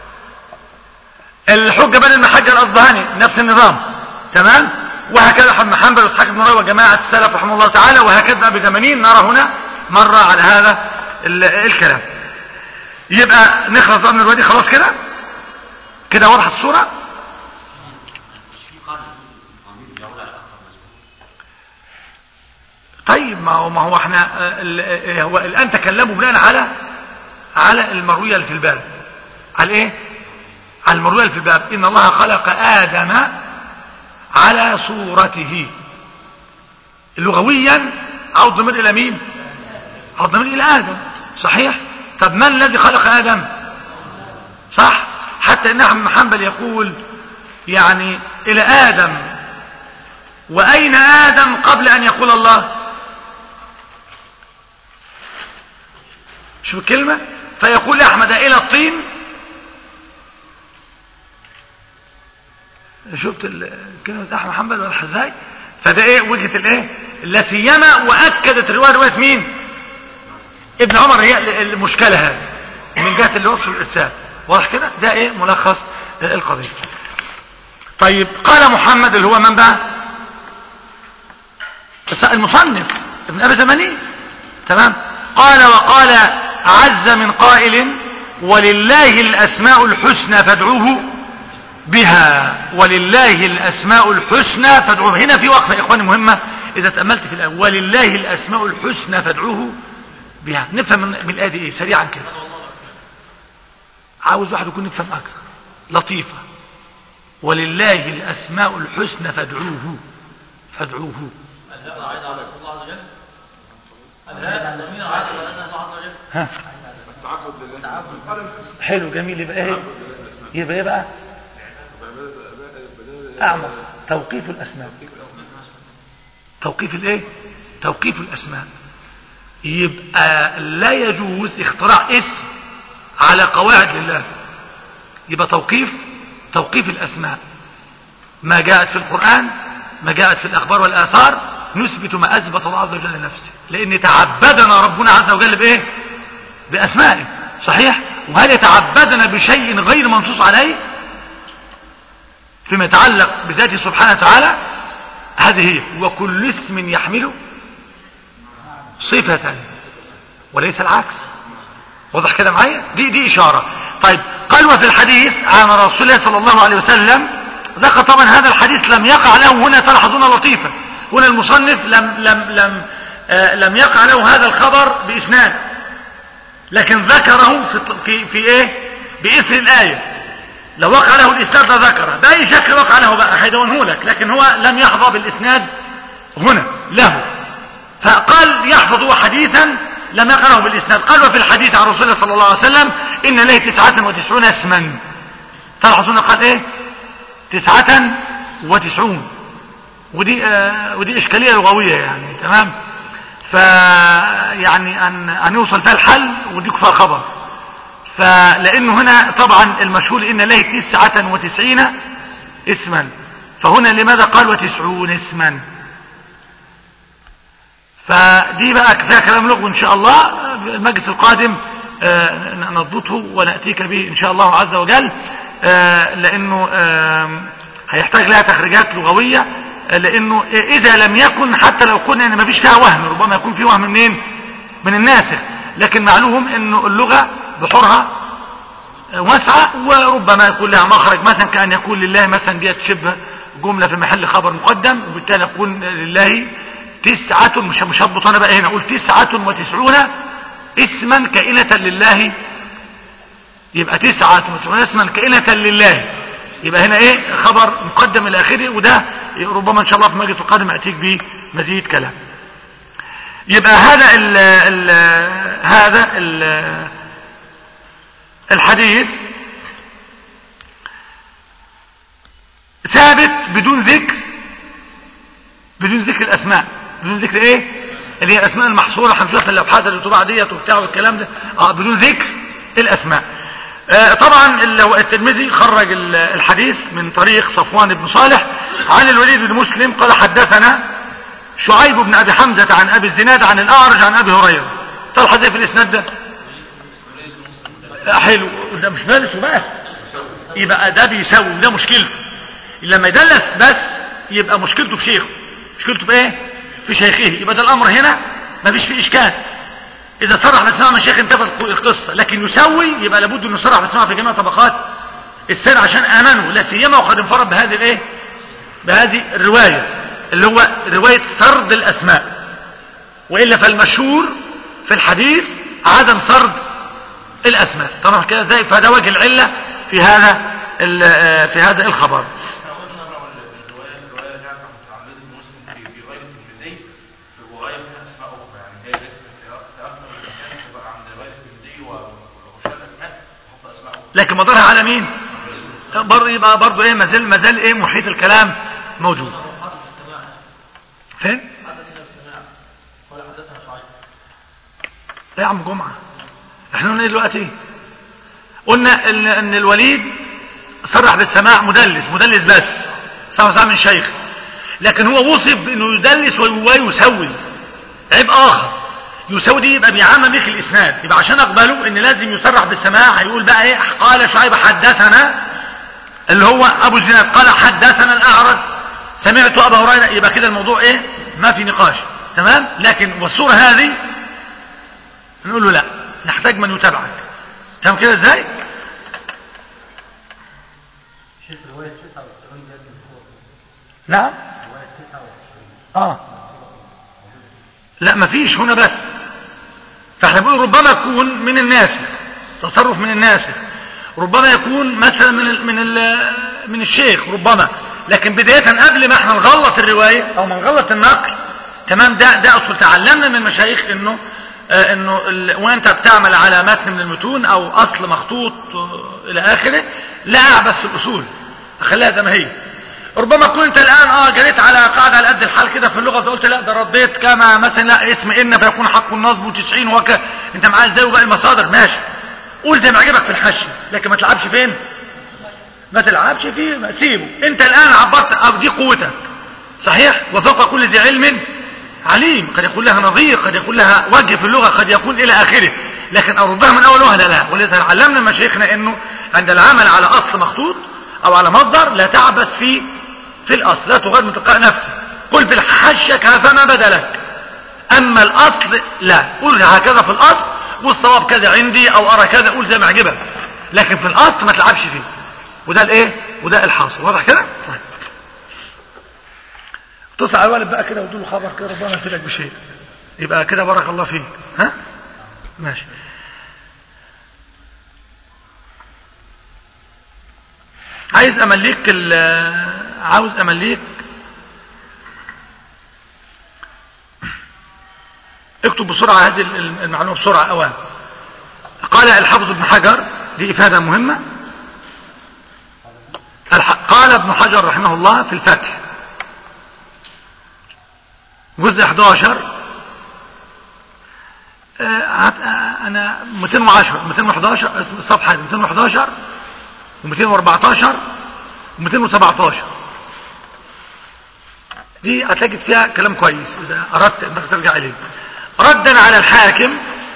Speaker 1: الحجة بن المحجة الأصبهاني نفس النظام تمام وهكذا ابن حنبل واسحاق بن راوي وجماعة السلف رحمه الله تعالى وهكذا بزمنين نرى هنا مرة على هذا الكلام يبقى نخلص بقى من الوادي خلاص كده كده واضحة الصورة طيب ما هو ما هو احنا هو الان تكلموا بناء على على المرويه اللي في الباب على ايه على المرويه اللي في الباب ان الله خلق ادم على صورته لغويا عود ضمير الى مين عود ضمير الى ادم صحيح طب من الذي خلق ادم صح حتى ان احمد حنبل يقول يعني الى ادم واين ادم قبل ان يقول الله شوف الكلمة فيقول أحمد إلى الطين شفت كلمة أحمد محمد والحزاي فده إيه وجهة الإيه لا سيما وأكدت الرواية رواية مين ابن عمر هي المشكلة هذه من جهة اللي وصف الإرسال واضح كده ده إيه ملخص القضية طيب قال محمد اللي هو من بقى المصنف ابن أبي زماني تمام قال وقال عز من قائل ولله الأسماء الحسنى فادعوه بها ولله الأسماء الحسنى فادعوه هنا في وقفة يا إخواني مهمة إذا تأملت في الآية ولله الأسماء الحسنى فادعوه بها نفهم من الآية دي إيه سريعا كده عاوز واحد يكون يفهم أكثر لطيفة ولله الأسماء الحسنى فادعوه فادعوه ها حلو جميل يبقى ايه يبقى ايه بقى اعمق توقيف الاسماء توقيف الايه توقيف الاسماء يبقى لا يجوز اختراع اسم على قواعد لله يبقى توقيف توقيف الاسماء ما جاءت في القرآن ما جاءت في الاخبار والاثار نثبت ما اثبت الله عز وجل لنفسه لان تعبدنا ربنا عز وجل بايه باسمائه صحيح وهل يتعبدنا بشيء غير منصوص عليه فيما يتعلق بذاته سبحانه وتعالى هذه هي وكل اسم يحمل صفة وليس العكس واضح كده معايا دي دي اشاره طيب قال وفي الحديث عن رسول الله صلى الله عليه وسلم ذكر طبعا هذا الحديث لم يقع له هنا تلاحظون لطيفة هنا المصنف لم لم لم آه لم يقع له هذا الخبر بإسناد لكن ذكره في في في ايه بإثر الآية لو وقع له الإسناد لذكره بأي شكل وقع له بقى هيدونه لك لكن هو لم يحظى بالإسناد هنا له فقال يحفظ حديثا لم يقع له بالإسناد قال وفي الحديث عن رسول الله صلى الله عليه وسلم إن له تسعة وتسعون اسما تلاحظون قال ايه تسعة وتسعون ودي آه ودي إشكالية لغوية يعني تمام فيعني أن, أن يوصل فيها الحل وديك فيها خبر فلأنه هنا طبعا المشهور إن له تسعة وتسعين اسما فهنا لماذا قال وتسعون اسما فدي بقى كفاية كلام لغو إن شاء الله المجلس القادم آه نضبطه ونأتيك به إن شاء الله عز وجل آه لأنه آه هيحتاج لها تخريجات لغوية لأنه إذا لم يكن حتى لو قلنا إن مفيش فيها وهم ربما يكون في وهم منين من الناسخ لكن معلوم إنه اللغة بحورها واسعة وربما يكون لها مخرج مثلا كأن يكون لله مثلا ديت شبه جملة في محل خبر مقدم وبالتالي يكون لله تسعة مش مش هضبط انا بقى هنا اقول تسعة وتسعون اسما كائنة لله يبقى تسعة وتسعون اسما كائنة لله يبقى هنا ايه خبر مقدم الى اخره وده ربما ان شاء الله في المجلس القادم اتيك به مزيد كلام يبقى هذا ال ال هذا ال الحديث ثابت بدون ذكر بدون ذكر الاسماء بدون ذكر ايه اللي هي الاسماء المحصوره هنشوفها في اللوحات اللي طبع ديت وبتاع والكلام ده اه بدون ذكر الاسماء آه طبعا الترمذي خرج الحديث من طريق صفوان بن صالح عن الوليد بن مسلم قال حدثنا شعيب بن ابي حمزه عن ابي الزناد عن الاعرج عن ابي هريره طال حديث في الاسناد ده حلو ده مش بارس وبس يبقى ده بيساوي وده مشكلته لما يدلس بس يبقى مشكلته في شيخه مشكلته في ايه في شيخه يبقى ده الامر هنا مفيش فيه اشكال اذا صرح باسماء من شيخ انتفت القصه لكن يسوي يبقى لابد انه يصرح باسماء في جميع طبقات السر عشان امنوا لا سيما وقد انفرد بهذه الايه بهذه الروايه اللي هو روايه سرد الاسماء والا فالمشهور في الحديث عدم سرد الاسماء طبعا كده زي فهذا وجه العله في هذا في هذا الخبر لكن مدارها على مين برضه يبقى برضه ايه مازال مازال ايه محيط الكلام موجود فين يا عم جمعة احنا قلنا دلوقتي قلنا ان, إن الوليد صرح بالسماع مدلس مدلس بس سمع سمع من شيخ لكن هو وصف بانه يدلس ويسوي عيب اخر يساوي دي يبقى بيعمم مثل الاسناد يبقى عشان اقبله ان لازم يصرح بالسماع هيقول بقى ايه قال شعيب حدثنا اللي هو ابو الزناد قال حدثنا الاعرج سمعت ابا هريره يبقى كده الموضوع ايه ما في نقاش تمام لكن والصوره هذه نقول له لا نحتاج من يتابعك تمام كده ازاي نعم اه لا مفيش هنا بس فاحنا بنقول ربما يكون من الناسخ تصرف من الناسخ ربما يكون مثلا من ال من ال من الشيخ ربما لكن بداية قبل ما احنا نغلط الرواية او ما نغلط النقل تمام ده ده اصل تعلمنا من المشايخ انه آه انه وانت بتعمل على متن من المتون او اصل مخطوط آه الى اخره لا اعبث في الاصول اخليها زي ما هي ربما تكون انت الان اه جريت على قاعده على قد الحال كده في اللغه فقلت لا ده رديت كما مثلا لا اسم ان فيكون حق النصب و90 وك انت معايا ازاي وباقي المصادر ماشي قول زي ما عجبك في الحش لكن ما تلعبش فين ما تلعبش فيه ما سيبه انت الان عبرت أو دي قوتك صحيح وفوق كل ذي علم عليم قد يكون لها نظير قد يكون لها وجه في اللغه قد يكون الى اخره لكن اردها من اول وهله لا ولذا علمنا مشايخنا انه عند العمل على اصل مخطوط او على مصدر لا تعبث فيه في الأصل لا تغير من تلقاء نفسك قل في الحشة كفما بدا لك اما الاصل لا قول هكذا في الاصل والصواب كذا عندي او ارى كذا قول زي ما عجبك لكن في الاصل ما تلعبش فيه وده الايه وده الحاصل واضح كده طيب اتصل على الوالد بقى كده وادوا له خبر كده ربنا يفيدك بشيء يبقى كده بارك الله فيك ها ماشي عايز امليك عاوز امليك اكتب بسرعة هذه المعلومة بسرعة اوان قال الحافظ ابن حجر دي افادة مهمة قال ابن حجر رحمه الله في الفتح جزء 11 انا 210 211 صفحة 211 و214 و217 دي هتجد فيها كلام كويس اذا اردت انك ترجع اليه ردا على الحاكم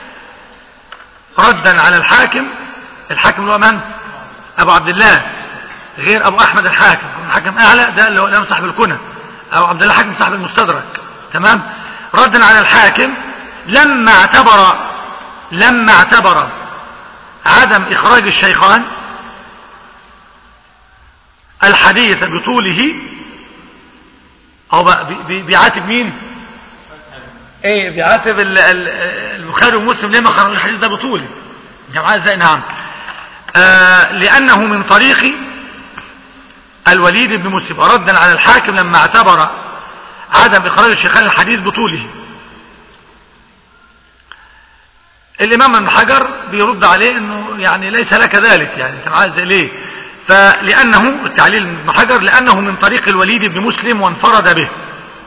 Speaker 1: ردا على الحاكم الحاكم هو من ابو عبد الله غير ابو احمد الحاكم الحاكم اعلى ده اللي هو الامام صاحب الكنى او عبد الله حاكم صاحب المستدرك تمام ردا على الحاكم لما اعتبر لما اعتبر عدم اخراج الشيخان الحديث بطوله او بيعاتب مين ايه بيعاتب البخاري ومسلم ليه ما خرج الحديث ده بطوله جماعه ازاي نعم آه لانه من طريق الوليد بن مسلم ردا على الحاكم لما اعتبر عدم اخراج الشيخان الحديث بطوله الامام ابن حجر بيرد عليه انه يعني ليس لك ذلك يعني انت عايز ليه فلانه التعليل ابن حجر لانه من طريق الوليد بن مسلم وانفرد به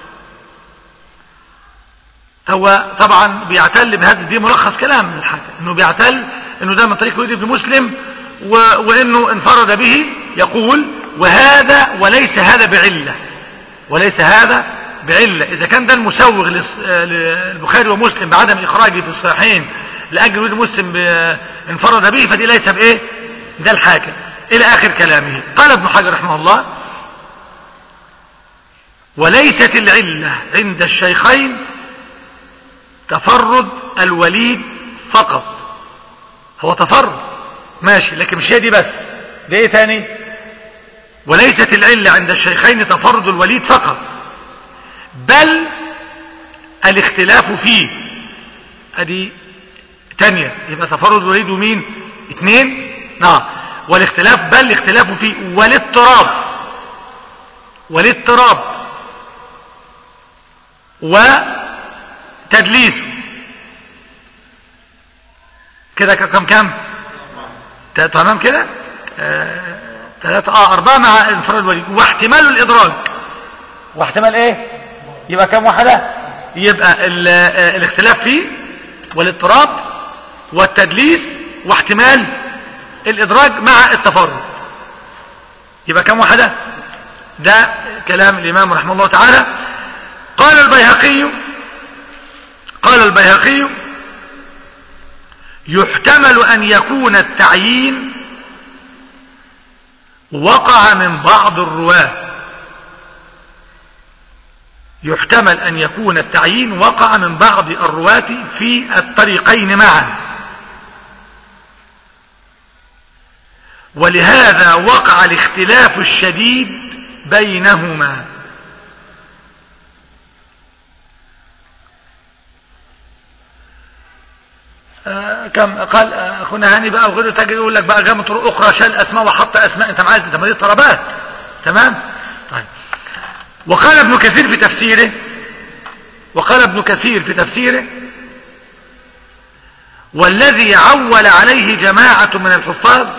Speaker 1: هو طبعا بيعتل بهذا دي ملخص كلام من الحاكم انه بيعتل انه ده من طريق الوليد بن مسلم و... وانه انفرد به يقول وهذا وليس هذا بعله وليس هذا بعله اذا كان ده المسوغ للبخاري ومسلم بعدم اخراجه في الصحيحين لاجل وليد مسلم انفرد به فدي ليس بايه ده الحاكم الى اخر كلامه قال ابن حجر رحمه الله وليست العله عند الشيخين تفرد الوليد فقط هو تفرد ماشي لكن مش هي دي بس ده ايه تاني وليست العلة عند الشيخين تفرد الوليد فقط بل الاختلاف فيه ادي تانية يبقى تفرد الوليد ومين اتنين نعم والاختلاف بل الاختلاف فيه والاضطراب والاضطراب وتدليسه كده كم كم تمام كده آه ثلاثة اه اربعة مع انفراد الوليد واحتمال الادراج واحتمال ايه يبقى كم واحدة يبقى الاختلاف فيه والاضطراب والتدليس واحتمال الادراج مع التفرد يبقى كم واحدة ده كلام الامام رحمه الله تعالى قال البيهقي قال البيهقي يحتمل أن يكون التعيين وقع من بعض الرواة يحتمل أن يكون التعيين وقع من بعض الرواة في الطريقين معا ولهذا وقع الاختلاف الشديد بينهما آه كم قال اخونا هاني بقى وغيره تجي يقول لك بقى جاب طرق اخرى شال اسماء وحط اسماء انت عايز انت دي طلبات تمام طيب وقال ابن كثير في تفسيره وقال ابن كثير في تفسيره والذي عول عليه جماعة من الحفاظ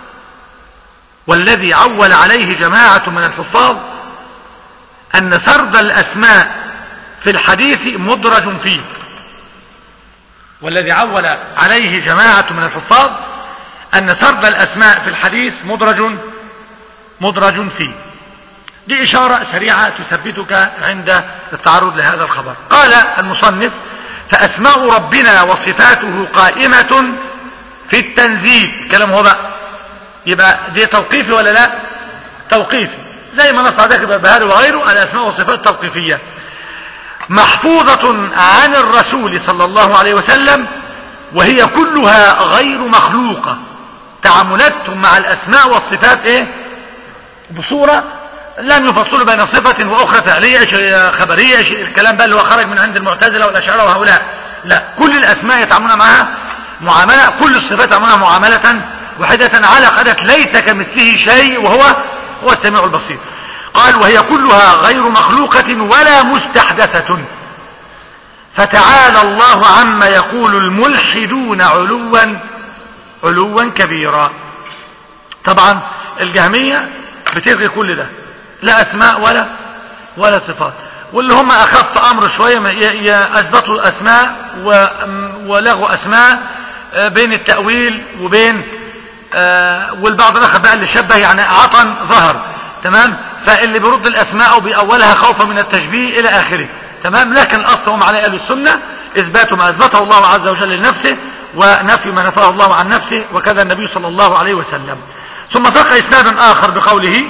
Speaker 1: والذي عول عليه جماعة من الحفاظ أن سرد الأسماء في الحديث مدرج فيه والذي عول عليه جماعة من الحفاظ أن سرد الأسماء في الحديث مدرج مدرج فيه دي إشارة سريعة تثبتك عند التعرض لهذا الخبر قال المصنف فأسماء ربنا وصفاته قائمة في التنزيل كلام هو بقى يبقى دي توقيفي ولا لا توقيفي زي ما نص عليك بهذا وغيره الأسماء والصفات توقيفية محفوظة عن الرسول صلى الله عليه وسلم وهي كلها غير مخلوقة تعاملاتهم مع الأسماء والصفات إيه بصورة لم يفصلوا بين صفة وأخرى فعلية شيء خبرية شيء الكلام بقى اللي هو خرج من عند المعتزلة والأشعار وهؤلاء لا كل الأسماء يتعاملون معها معاملة كل الصفات يتعاملونها معاملة واحدة على قدر ليس كمثله شيء وهو هو السميع البصير قال وهي كلها غير مخلوقة ولا مستحدثة فتعالى الله عما يقول الملحدون علوا علوا كبيرا طبعا الجهمية بتلغي كل ده لا اسماء ولا ولا صفات واللي هم اخف امر شوية اثبتوا اسماء ولغوا اسماء بين التأويل وبين والبعض الاخر بقى اللي شبه يعني عطن ظهر تمام فاللي بيرد الاسماء وبيأولها خوفا من التشبيه الى اخره تمام لكن الاصل هم على اهل السنة اثبات ما اثبته الله عز وجل لنفسه ونفي ما نفاه الله عن نفسه وكذا النبي صلى الله عليه وسلم ثم ساق اسنادا اخر بقوله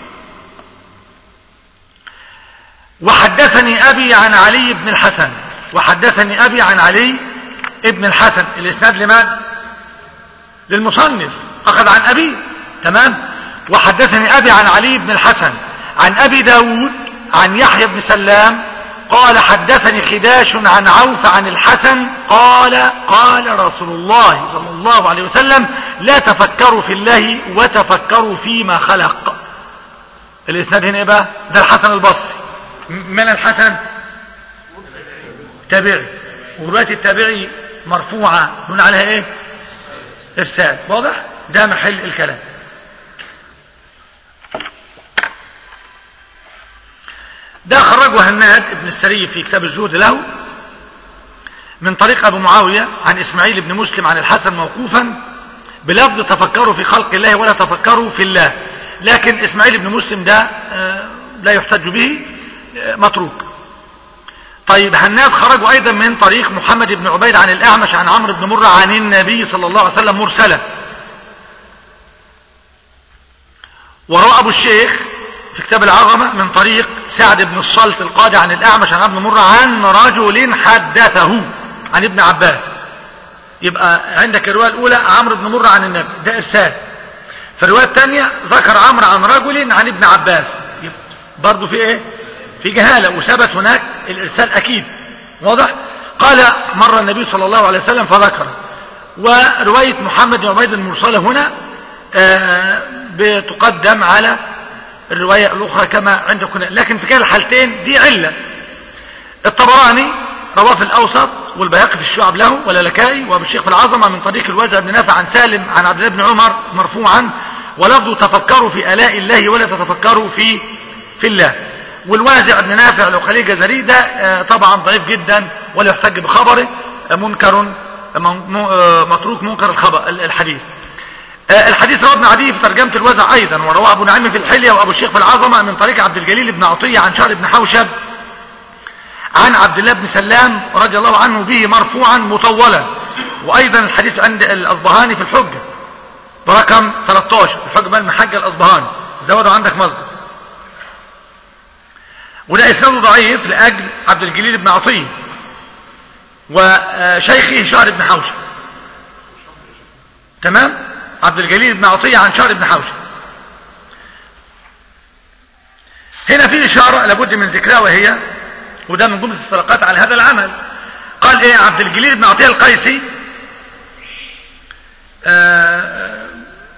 Speaker 1: وحدثني ابي عن علي بن الحسن وحدثني ابي عن علي ابن الحسن الاسناد لمن للمصنف اخذ عن ابي تمام وحدثني ابي عن علي بن الحسن عن ابي داود عن يحيى بن سلام قال حدثني خداش عن عوف عن الحسن قال قال رسول الله صلى الله عليه وسلم لا تفكروا في الله وتفكروا فيما خلق الاسناد هنا ايه بقى ده الحسن البصري من الحسن تابعي وروايه التابعي مرفوعه بنقول عليها ايه ارسال واضح ده محل الكلام ده خرجه هناد ابن السري في كتاب الزهد له من طريق أبو معاوية عن إسماعيل بن مسلم عن الحسن موقوفا بلفظ تفكروا في خلق الله ولا تفكروا في الله لكن إسماعيل بن مسلم ده لا يحتج به متروك طيب هناد خرجوا أيضا من طريق محمد بن عبيد عن الأعمش عن عمرو بن مرة عن النبي صلى الله عليه وسلم مرسلا وروى أبو الشيخ في كتاب العظمة من طريق سعد بن الصلت القاضي عن الأعمش عن ابن مرة عن رجل حدثه عن ابن عباس يبقى عندك الرواية الأولى عمرو بن مرة عن النبي ده إرسال في الرواية الثانية ذكر عمرو عن رجل عن ابن عباس برضه في ايه في جهالة وثبت هناك الإرسال أكيد واضح قال مر النبي صلى الله عليه وسلم فذكر ورواية محمد بن عبيد المرسلة هنا آه بتقدم على الرواية الأخرى كما عندكم لكن في كلا الحالتين دي علة الطبراني رواه في الأوسط والبياقي في الشعب له واللكائي وابو الشيخ في العظمة من طريق الوازع بن نافع عن سالم عن عبد الله بن عمر مرفوعا ولفظوا تفكروا في آلاء الله ولا تتفكروا في في الله والوازع بن نافع العقلي الجزري ده طبعا ضعيف جدا ولا يحتج بخبره منكر متروك منكر الخبر الحديث الحديث رواه ابن عدي في ترجمة الوزع أيضا ورواه أبو نعيم في الحلية وأبو الشيخ في العظمة من طريق عبد الجليل بن عطية عن شهر بن حوشب عن عبد الله بن سلام رضي الله عنه به مرفوعا مطولا وأيضا الحديث عند الأصبهاني في الحجة برقم 13 الحجة بقى المحجة الأصبهاني زودوا عندك مصدر وده إسناده ضعيف لأجل عبد الجليل بن عطية وشيخه شهر بن حوشب تمام عبد الجليل بن عطية عن شهر بن حوشب هنا في إشارة لابد من ذكرها وهي وده من جملة السرقات على هذا العمل قال ايه عبد الجليل بن عطية القيسي آه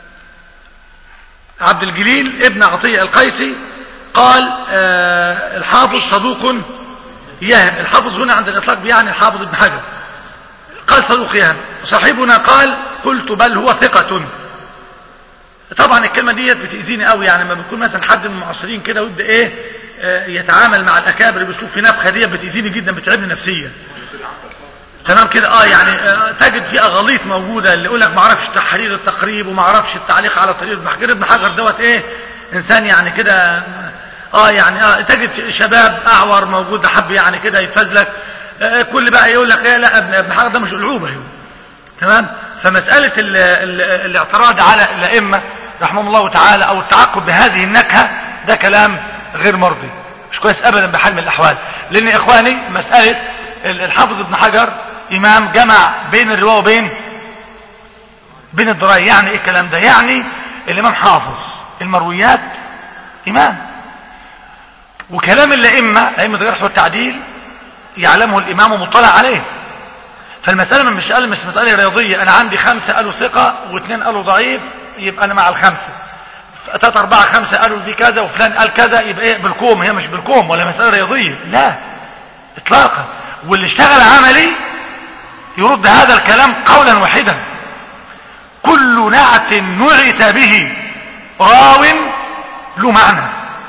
Speaker 1: عبد الجليل ابن عطية القيسي قال آه الحافظ صدوق يهم الحافظ هنا عند الإطلاق بيعني الحافظ ابن حجر قال صدوق يهم صاحبنا قال قلت بل هو ثقة طبعا الكلمة ديت بتأذيني قوي يعني لما بيكون مثلا حد من المعاصرين كده ويبدا ايه آه يتعامل مع الاكابر باسلوب في نفخه ديت بتأذيني جدا بتعبني نفسيا تمام كده اه يعني آه تجد في اغاليط موجوده اللي يقول لك ما اعرفش تحرير التقريب وما اعرفش التعليق على طريق ابن حجر ابن حجر دوت ايه انسان يعني كده اه يعني اه تجد شباب اعور موجود حب يعني كده يفزلك آه كل بقى يقول لك ايه لا ابن ابن حجر ده مش العوبه هو تمام فمساله ال ال الاعتراض على الائمه رحمهم الله تعالى او التعقب بهذه النكهه ده كلام غير مرضي مش كويس ابدا بحال من الاحوال لان اخواني مسألة الحافظ ابن حجر امام جمع بين الرواية وبين بين الدراية يعني ايه الكلام ده يعني الامام حافظ المرويات امام وكلام الائمة ائمة الجرح والتعديل يعلمه الامام ومطلع عليه فالمسألة مش قال مش مسألة رياضية انا عندي خمسة قالوا ثقة واثنين قالوا ضعيف يبقى انا مع الخمسة ثلاثة أربعة خمسة قالوا دي كذا وفلان قال كذا يبقى ايه بالكوم هي مش بالكوم ولا مسألة رياضية لا اطلاقا واللي اشتغل عملي يرد هذا الكلام قولا واحدا كل نعت نعت به راو له معنى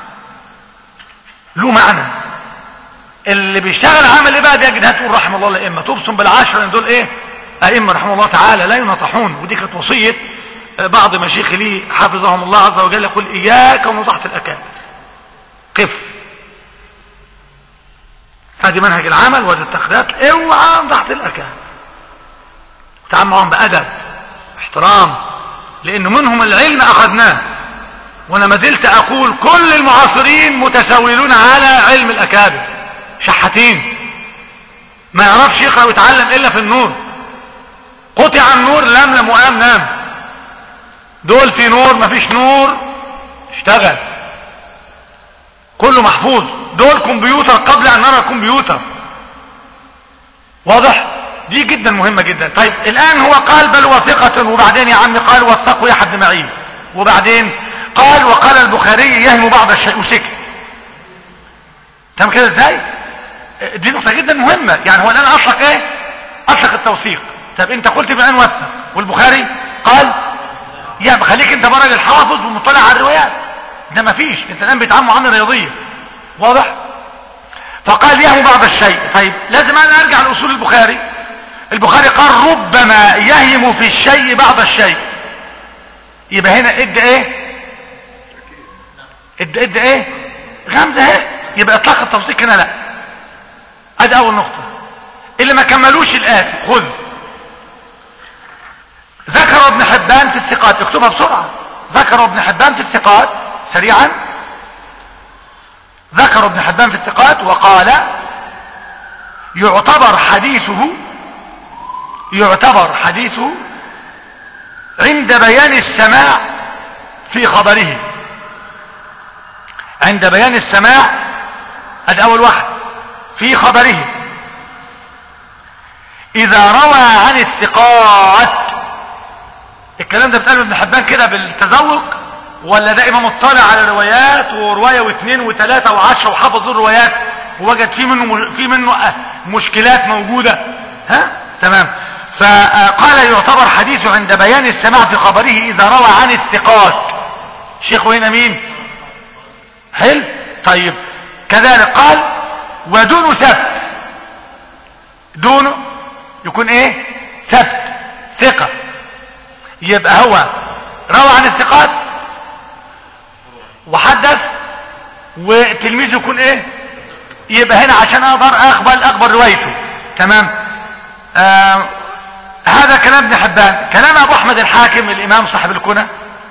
Speaker 1: له معنى اللي بيشتغل عمل ايه بقى دي اجد هتقول رحم الله الائمه تبصم بالعشره ان دول ايه ائمه رحمه الله تعالى لا ينطحون ودي كانت وصيه بعض مشيخ لي حفظهم الله عز وجل يقول اياك ونضحة الاكابر قف هذه منهج العمل وهذه التقديرات اوعى نضحة الاكابر وتعامل معهم بادب احترام لان منهم العلم اخذناه وانا ما زلت اقول كل المعاصرين متسولون على علم الاكابر شحاتين ما يعرفش يقرا ويتعلم الا في النور قطع النور لملم وقام نام دول في نور مفيش نور اشتغل كله محفوظ دول كمبيوتر قبل ان نرى كمبيوتر واضح دي جدا مهمة جدا طيب الان هو قال بل وثقة وبعدين يا عمي قال واتقوا يا حد معين وبعدين قال وقال البخاري يهم بعض الشيء وسكت تمام كده ازاي دي نقطة جدا مهمة يعني هو الان اطلق ايه اطلق التوثيق طب انت قلت بالان وثق والبخاري قال يا خليك انت راجل حافظ ومطلع على الروايات ده مفيش انت الان بيتعامل معامله رياضيه واضح فقال يهم بعض الشيء طيب لازم انا ارجع لاصول البخاري البخاري قال ربما يهم في الشيء بعض الشيء يبقى هنا ادى ايه ادى ادى ايه غمزه اهي يبقى اطلاق التوثيق هنا لا ادي اول نقطه اللي ما كملوش الاتي خذ ذكر ابن حبان في الثقات اكتبها بسرعة ذكر ابن حبان في الثقات سريعا ذكر ابن حبان في الثقات وقال يعتبر حديثه يعتبر حديثه عند بيان السماع في خبره عند بيان السماع ادي اول واحد في خبره اذا روى عن الثقات الكلام ده بتقال ابن حبان كده بالتذوق ولا ده امام مطلع على روايات ورواية واثنين وثلاثة وعشرة وحفظ الروايات ووجد في منه في منه مشكلات موجودة ها تمام فقال يعتبر حديثه عند بيان السماع في خبره اذا روى عن الثقات شيخه هنا مين حلو طيب كذلك قال ودون ثبت دونه يكون ايه ثبت ثقة يبقى هو روى عن الثقات وحدث وتلميذه يكون ايه يبقى هنا عشان اقدر اقبل اقبل روايته تمام آه هذا كلام ابن حبان كلام ابو احمد الحاكم الامام صاحب الكنى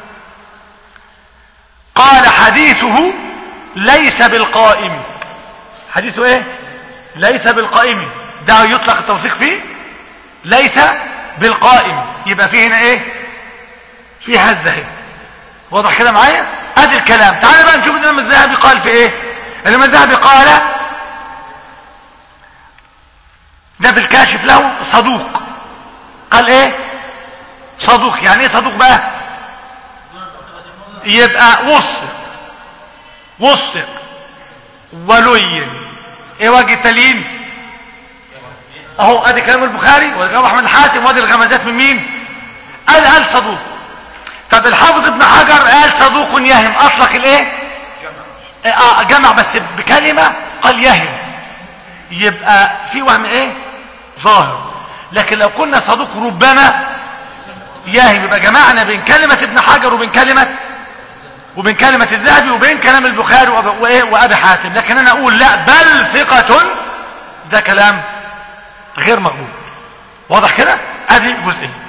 Speaker 1: قال حديثه ليس بالقائم حديثه ايه ليس بالقائم ده يطلق التوثيق فيه ليس بالقائم يبقى فيه هنا ايه في هزه اهي واضح كده معايا ادي الكلام تعال بقى نشوف الامام الذهبي قال في ايه الامام الذهبي قال ده بالكاشف له صدوق قال ايه صدوق يعني ايه صدوق بقى يبقى وثق وثق ولين ايه وجه التليين اهو ادي كلام البخاري وادي كلام احمد حاتم وادي الغمزات من مين قال قال صدوق طب الحافظ ابن حجر قال صدوق يهم اطلق الايه اه جمع بس بكلمة قال يهم يبقى في وهم ايه ظاهر لكن لو قلنا صدوق ربما يهم يبقى جمعنا بين كلمة ابن حجر وبين كلمة وبين كلمة الذهبي وبين كلام البخاري وايه وابي حاتم لكن انا اقول لا بل ثقة ده كلام غير مقبول واضح كده ادي جزئيه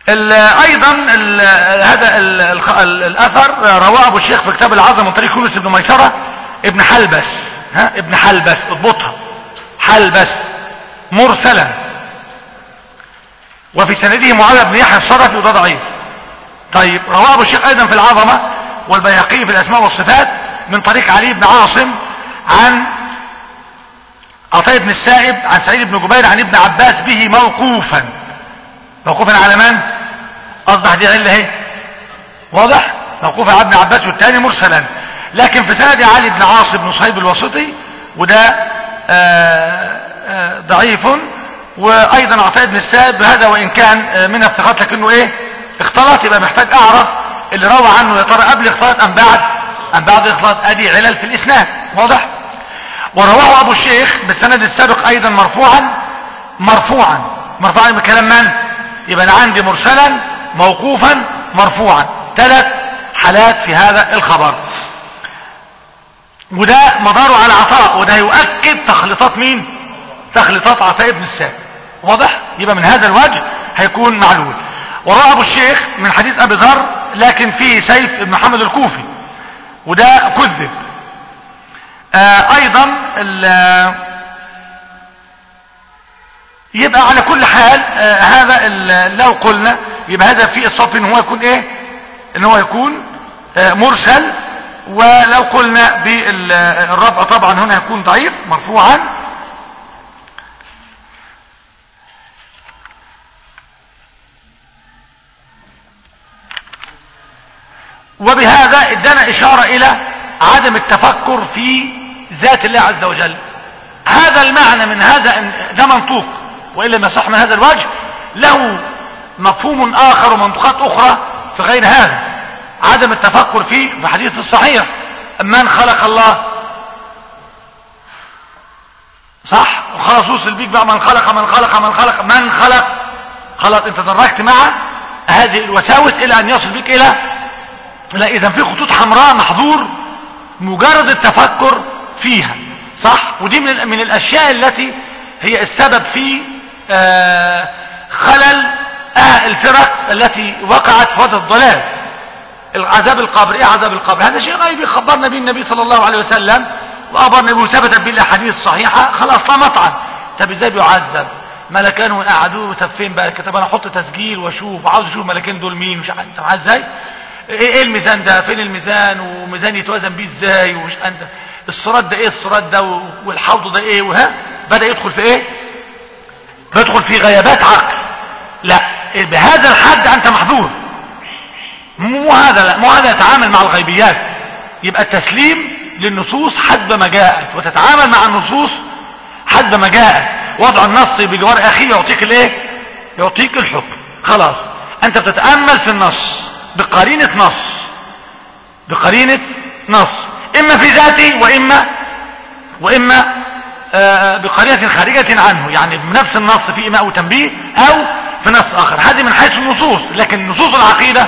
Speaker 1: ايضا ال هذا ال الاثر رواه ابو الشيخ في كتاب العظم من طريق يونس بن ميسرة ابن حلبس ها ابن حلبس اضبطها حلبس مرسلا وفي سنده معاويه بن يحيى الصرفي وده ضعيف طيب رواه ابو الشيخ ايضا في العظمه والبيهقي في الاسماء والصفات من طريق علي بن عاصم عن عطيه بن السائب عن سعيد بن جبير عن ابن عباس به موقوفا موقوفا على من اصبح دي عله اهي واضح موقوفا على ابن عباس والثاني مرسلا لكن في سند علي بن عاصم بن صهيب الوسطي وده آه، آه، ضعيف وايضا عطاء بن السائب هذا وان كان آه، من الثقات لكنه ايه اختلط يبقى محتاج اعرف اللي روى عنه يا ترى قبل اختلاط ام بعد ام بعد اختلاط ادي علل في الاسناد واضح ورواه ابو الشيخ بالسند السابق ايضا مرفوعا مرفوعا مرفوعا بكلام من يبقى انا عندي مرسلا موقوفا مرفوعا ثلاث حالات في هذا الخبر وده مداره على عطاء وده يؤكد تخليطات مين تخليطات عطاء ابن السائب واضح يبقى من هذا الوجه هيكون معلول وراء ابو الشيخ من حديث ابي ذر لكن فيه سيف ابن محمد الكوفي وده كذب آه ايضا يبقى على كل حال آه هذا لو قلنا يبقى هذا فيه الصف ان هو يكون ايه ان هو يكون آه مرسل ولو قلنا بالرفع طبعا هنا يكون ضعيف مرفوعا وبهذا ادانا اشارة الى عدم التفكر في ذات الله عز وجل هذا المعنى من هذا ده منطوق وإلا ما صح من هذا الوجه له مفهوم آخر ومنطقات أخرى في غير هذا عدم التفكر فيه في حديث الصحيح من خلق الله صح وخلاص وصل بيك بقى من خلق من خلق من خلق من خلق خلاص انت تدركت مع هذه الوساوس الى ان يصل بك الى لا اذا في خطوط حمراء محظور مجرد التفكر فيها صح ودي من من الاشياء التي هي السبب في آه خلل آه الفرق التي وقعت في وسط الضلال العذاب القبر ايه عذاب القبر هذا شيء غيبي خبرنا به النبي صلى الله عليه وسلم وأخبرنا به وثبتت به الاحاديث الصحيحه خلاص لا مطعن طب ازاي بيعذب ملكان وقعدوه طب فين بقى طب انا احط تسجيل واشوف وعاوز اشوف الملكين دول مين مش انت معايا ازاي ايه الميزان ده فين الميزان وميزان يتوازن بيه ازاي ومش انت الصراط ده ايه الصراط ده والحوض ده ايه وها بدا يدخل في ايه بيدخل في غيابات عقل لا بهذا الحد انت محظور مو هذا لا مو هذا يتعامل مع الغيبيات يبقى التسليم للنصوص حسب ما جاءت وتتعامل مع النصوص حسب ما جاءت وضع النص بجوار اخيه يعطيك الايه يعطيك الحكم خلاص انت بتتامل في النص بقرينه نص بقرينه نص اما في ذاته واما واما آه بقرينه خارجه عنه يعني بنفس النص في اماء وتنبيه او في نص اخر هذه من حيث النصوص لكن نصوص العقيده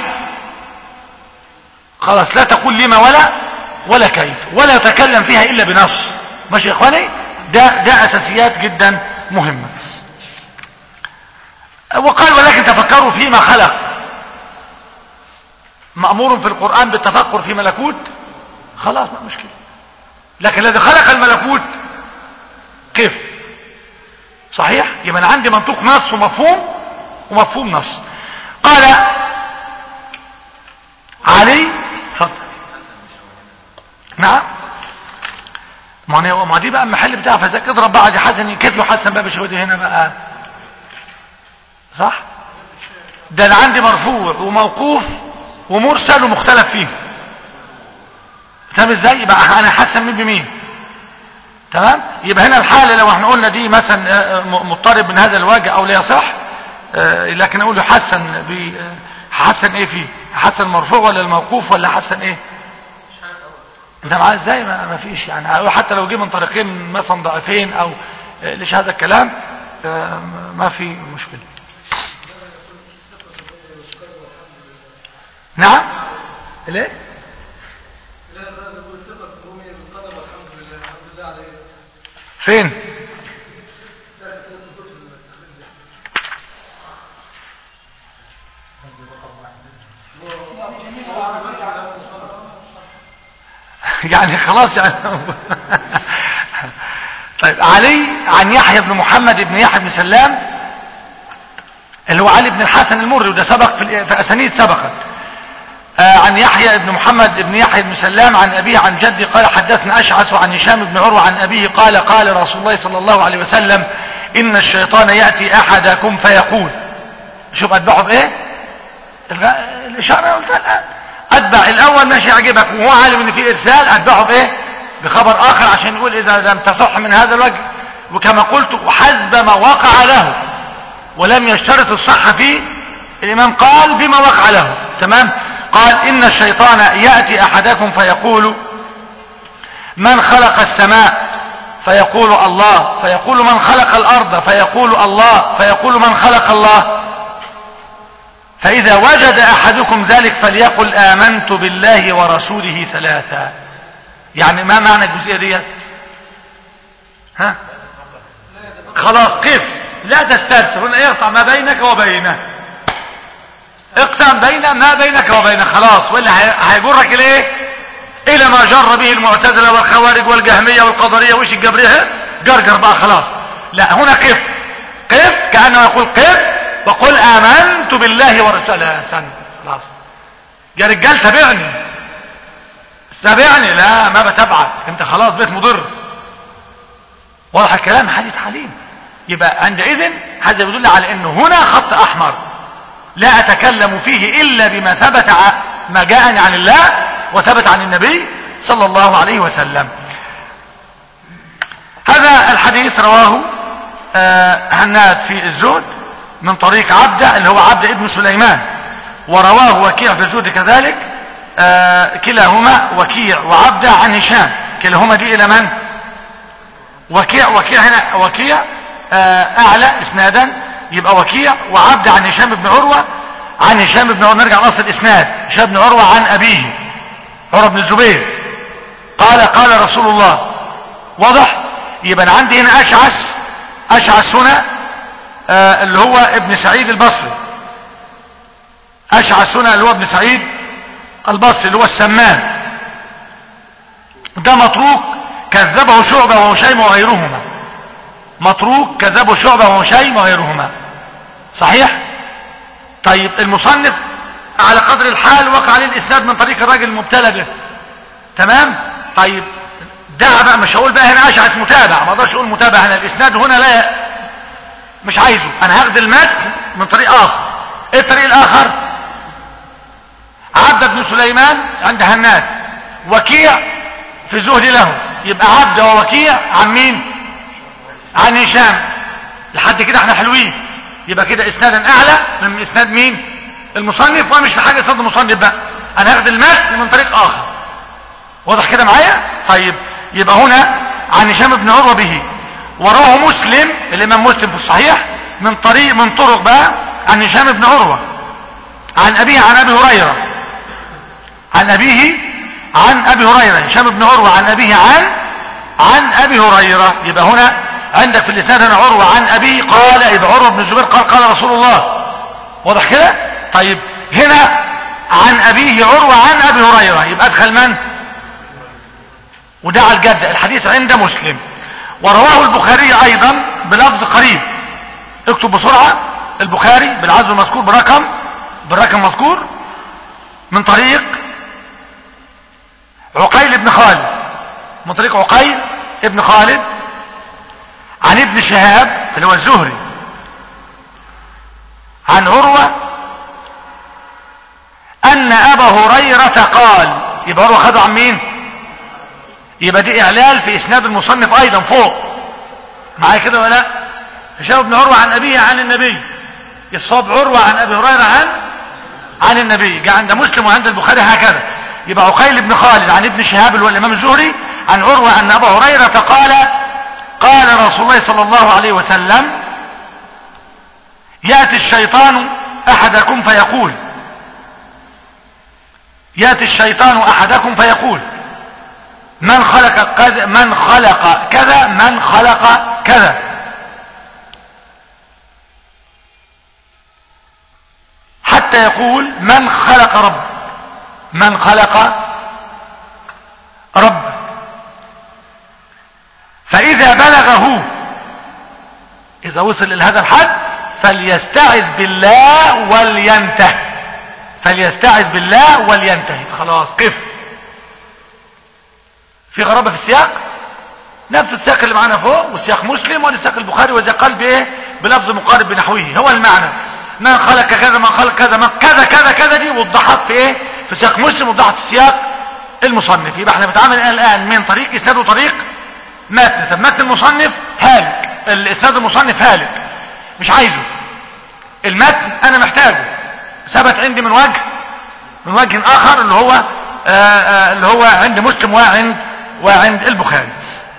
Speaker 1: خلاص لا تقول لما ولا ولا كيف ولا يتكلم فيها الا بنص ماشي يا اخواني ده ده اساسيات جدا مهمه وقال ولكن تفكروا فيما خلق مأمور في القرآن بالتفكر في ملكوت خلاص ما مشكلة لكن الذي خلق الملكوت كيف صحيح يبقى انا عندي منطوق نص ومفهوم ومفهوم نص قال علي اتفضل نعم ما انا ما دي بقى المحل بتاع فذاك اضرب بقى دي حسن كيف يحسن بقى بشهودي هنا بقى صح ده انا عندي مرفوع وموقوف ومرسل ومختلف فيه فاهم ازاي يبقى انا حسن مين بمين تمام يبقى هنا الحاله لو احنا قلنا دي مثلا مضطرب من هذا الوجه او لا يصح لكن اقول حسن ب حسن ايه فيه حسن مرفوع ولا الموقوف ولا حسن ايه انت معايا ازاي ما فيش يعني حتى لو جه من طريقين مثلا ضعيفين او ليش هذا الكلام ما في مشكله نعم ليه فين يعني خلاص يعني طيب علي عن يحيى بن محمد بن يحيى بن سلام اللي هو علي بن الحسن المري وده سبق في في اسانيد سبقت آه عن يحيى بن محمد بن يحيى بن سلام عن أبيه عن جدي قال حدثنا أشعث عن هشام بن عروة عن أبيه قال قال رسول الله صلى الله عليه وسلم إن الشيطان يأتي أحدكم فيقول شوف أتبعه بإيه الغ- الإشارة قلتها الآن أتبع الأول ماشي يعجبك وهو عالم إن في إرسال أتبعه بإيه بخبر آخر عشان يقول إذا لم تصح من هذا الوجه وكما قلت وحسب ما وقع له ولم يشترط الصحة فيه الإمام قال بما وقع له تمام قال إن الشيطان يأتي أحدكم فيقول من خلق السماء فيقول الله فيقول من خلق الأرض فيقول الله فيقول من خلق الله فإذا وجد أحدكم ذلك فليقل آمنت بالله ورسوله ثلاثا يعني ما معنى الجزئية دي ها خلاص قف لا تسترسل هنا يقطع ما بينك وبينه اقسم بين ما بينك وبينه خلاص ولا هي- هيجرك الايه الى ما جر به المعتزله والخوارج والجهميه والقدريه وش الجبريه جرجر بقى خلاص لا هنا قف قف كانه يقول قف وقل امنت بالله ورسوله سن خلاص يا رجال تابعني تابعني لا ما بتابعك انت خلاص بقيت مضر واضح الكلام حديث حليم يبقى عندئذ هذا يدل على انه هنا خط احمر لا اتكلم فيه الا بما ثبت ع- ما جاءني عن الله وثبت عن النبي صلى الله عليه وسلم هذا الحديث رواه آه، هناد في الزهد من طريق عبده اللي هو عبد ابن سليمان ورواه وكيع في الزهد كذلك آه، كلاهما وكيع وعبده عن هشام كلاهما دي الى من وكيع وكيع هنا وكيع آه، اعلى اسنادا يبقى وكيع وعبد عن هشام بن عروة عن هشام بن عروة نرجع نصل الاسناد هشام بن عروة عن ابيه عروة بن الزبير قال قال رسول الله واضح يبقى أنا عندي هنا اشعث اشعث هنا آه، اللي هو ابن سعيد البصري اشعث هنا اللي هو ابن سعيد البصري اللي هو السمان ده متروك كذبه شعبة وهشيم وغيرهما متروك كذبه شعبة وهشيم وغيرهما صحيح طيب المصنف على قدر الحال وقع عليه الاسناد من طريق الراجل المبتلى به تمام طيب ده بقى مش هقول بقى هنا اشعث متابع ما اقدرش اقول متابع هنا الاسناد هنا لا مش عايزه انا هاخد المتن من طريق اخر ايه الطريق الاخر عبد بن سليمان عند هناد وكيع في زهد له يبقى عبد ووكيع عن مين عن هشام لحد كده احنا حلوين يبقى كده اسنادا اعلى من اسناد مين المصنف وانا مش في حاجه اسناد المصنف بقى انا هاخد المتن من طريق اخر واضح كده معايا طيب يبقى هنا عن هشام بن عروه به وراه مسلم الامام مسلم في الصحيح من طريق من طرق بقى عن هشام بن عروه عن ابيه عن ابي هريره عن ابيه عن ابي هريره هشام بن عروه عن ابيه عن عن ابي هريره يبقى هنا عندك في اللسان هنا عروه عن ابيه قال يبقى عروه بن الزبير قال قال رسول الله واضح كده طيب هنا عن ابيه عروه عن ابي هريره يبقى ادخل من وده على الجد الحديث عند مسلم ورواه البخاري ايضا بلفظ قريب اكتب بسرعه البخاري بالعزو المذكور برقم بالرقم مذكور من طريق عقيل بن خالد من طريق عقيل ابن خالد عن ابن شهاب اللي هو الزهري عن عروة أن أبا هريرة قال يبقى عروة خده عن مين يبقى دي إعلال في إسناد المصنف أيضا فوق معايا كده ولا لا هشام بن عروة عن أبيه عن النبي الصواب عروة عن أبي هريرة عن عن النبي جاء عند مسلم وعند البخاري هكذا يبقى عقيل بن خالد عن ابن شهاب اللي هو الامام الزهري عن عروه ان ابا هريره قال قال رسول الله صلى الله عليه وسلم ياتي الشيطان احدكم فيقول ياتي الشيطان احدكم فيقول من خلق كذا من خلق كذا من خلق كذا حتى حتى يقول من خلق رب من خلق رب فإذا بلغه إذا وصل إلى هذا الحد فليستعذ بالله ولينتهي فليستعذ بالله ولينتهي خلاص قف في غرابة في السياق نفس السياق اللي معانا فوق والسياق مسلم والسياق البخاري وإذا قال بإيه بلفظ مقارب بنحوه هو المعنى من خلق كذا من خلق كذا من كذا كذا كذا دي وضحت في ايه في سياق مسلم وضحت في سياق المصنف يبقى احنا بنتعامل الان من طريق اسناد وطريق متن طب متن المصنف هالك الاسناد المصنف هالك مش عايزه المتن انا محتاجه ثبت عندي من وجه من وجه اخر اللي هو آآ آآ اللي هو عند مسلم وعند وعند البخاري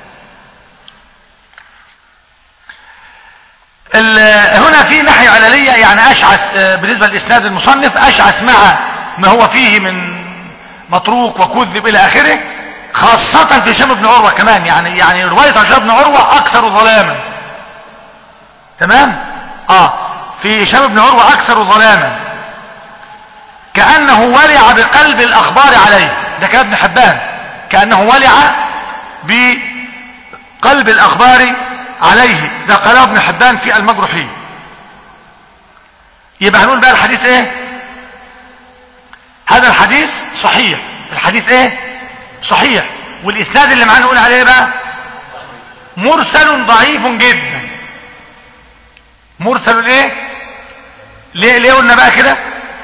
Speaker 1: هنا في ناحية عللية يعني أشعث بالنسبة للإسناد المصنف أشعث مع ما هو فيه من متروك وكذب إلى آخره خاصة في هشام بن عروة كمان يعني يعني رواية هشام بن عروة أكثر ظلاما تمام آه في هشام بن عروة أكثر ظلاما كأنه ولع بقلب الأخبار عليه ده كان ابن حبان كأنه ولع بقلب الأخبار عليه ده قاله ابن حبان في المجروحين يبقى هنقول بقى الحديث ايه هذا الحديث صحيح الحديث ايه صحيح والاسناد اللي معانا نقول عليه بقى مرسل ضعيف جدا مرسل ايه ليه ليه قلنا بقى كده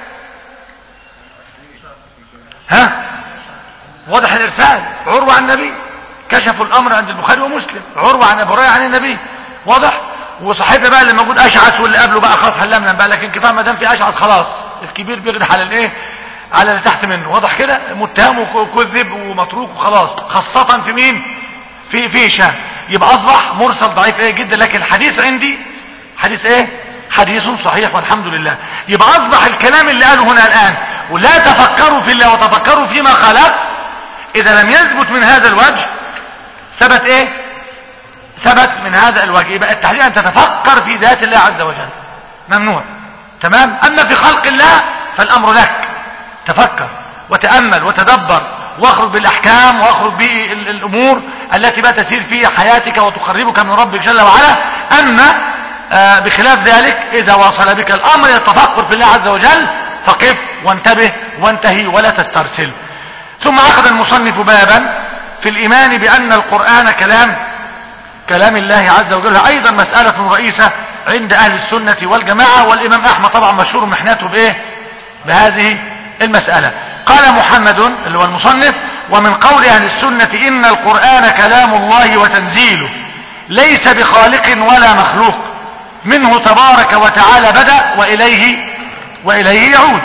Speaker 1: ها واضح الارسال عروه عن النبي كشفوا الامر عند البخاري ومسلم عروه عن ابو هريره عن النبي واضح وصاحبنا بقى اللي موجود اشعث واللي قبله بقى خلاص حلمنا بقى لكن كفايه ما دام في اشعث خلاص الكبير بيغدح على الايه على اللي تحت منه واضح كده متهم وكذب ومتروك وخلاص خاصه في مين في في هشام يبقى اصبح مرسل ضعيف ايه جدا لكن الحديث عندي حديث ايه حديث صحيح والحمد لله يبقى اصبح الكلام اللي قاله هنا الان ولا تفكروا في الله وتفكروا فيما خلق اذا لم يثبت من هذا الوجه ثبت ايه ثبت من هذا الوجه يبقى التحليل ان تتفكر في ذات الله عز وجل ممنوع تمام اما في خلق الله فالامر لك تفكر وتأمل وتدبر واخرج بالاحكام واخرج بالامور التي بقى تسير فيها حياتك وتقربك من ربك جل وعلا اما آه بخلاف ذلك اذا وصل بك الامر الى التفكر في الله عز وجل فقف وانتبه وانتهي ولا تسترسل ثم اخذ المصنف بابا في الإيمان بأن القرآن كلام كلام الله عز وجل أيضا مسألة رئيسة عند أهل السنة والجماعة والإمام أحمد طبعا مشهور محنته بإيه بهذه المسألة قال محمد اللي هو المصنف ومن قول أهل السنة إن القرآن كلام الله وتنزيله ليس بخالق ولا مخلوق منه تبارك وتعالى بدأ وإليه وإليه يعود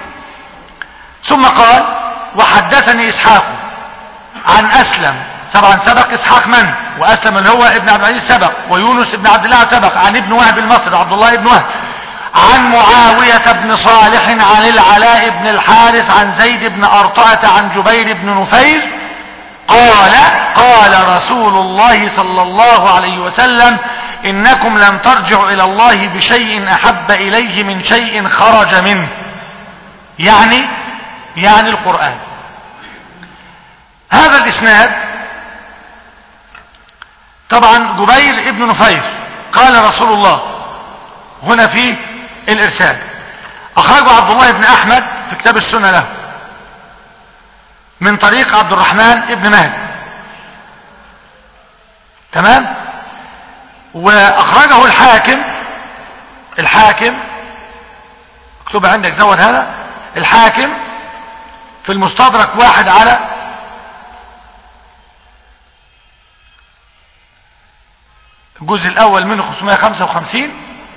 Speaker 1: ثم قال وحدثني إسحاق عن أسلم طبعا سبق إسحاق من وأسلم اللي هو ابن عبد العزيز سبق ويونس ابن عبد الله سبق عن ابن وهب المصري عبد الله ابن وهب عن معاوية بن صالح عن العلاء بن الحارث عن زيد بن أرطاة عن جبير بن نفير قال قال رسول الله صلى الله عليه وسلم إنكم لم ترجعوا إلى الله بشيء أحب إليه من شيء خرج منه يعني يعني القرآن هذا الاسناد طبعا جبير ابن نفير قال رسول الله هنا في الارسال اخرجه عبد الله بن احمد في كتاب السنة له من طريق عبد الرحمن ابن مهدي تمام واخرجه الحاكم الحاكم اكتب عندك زود هذا الحاكم في المستدرك واحد على الجزء الاول منه 555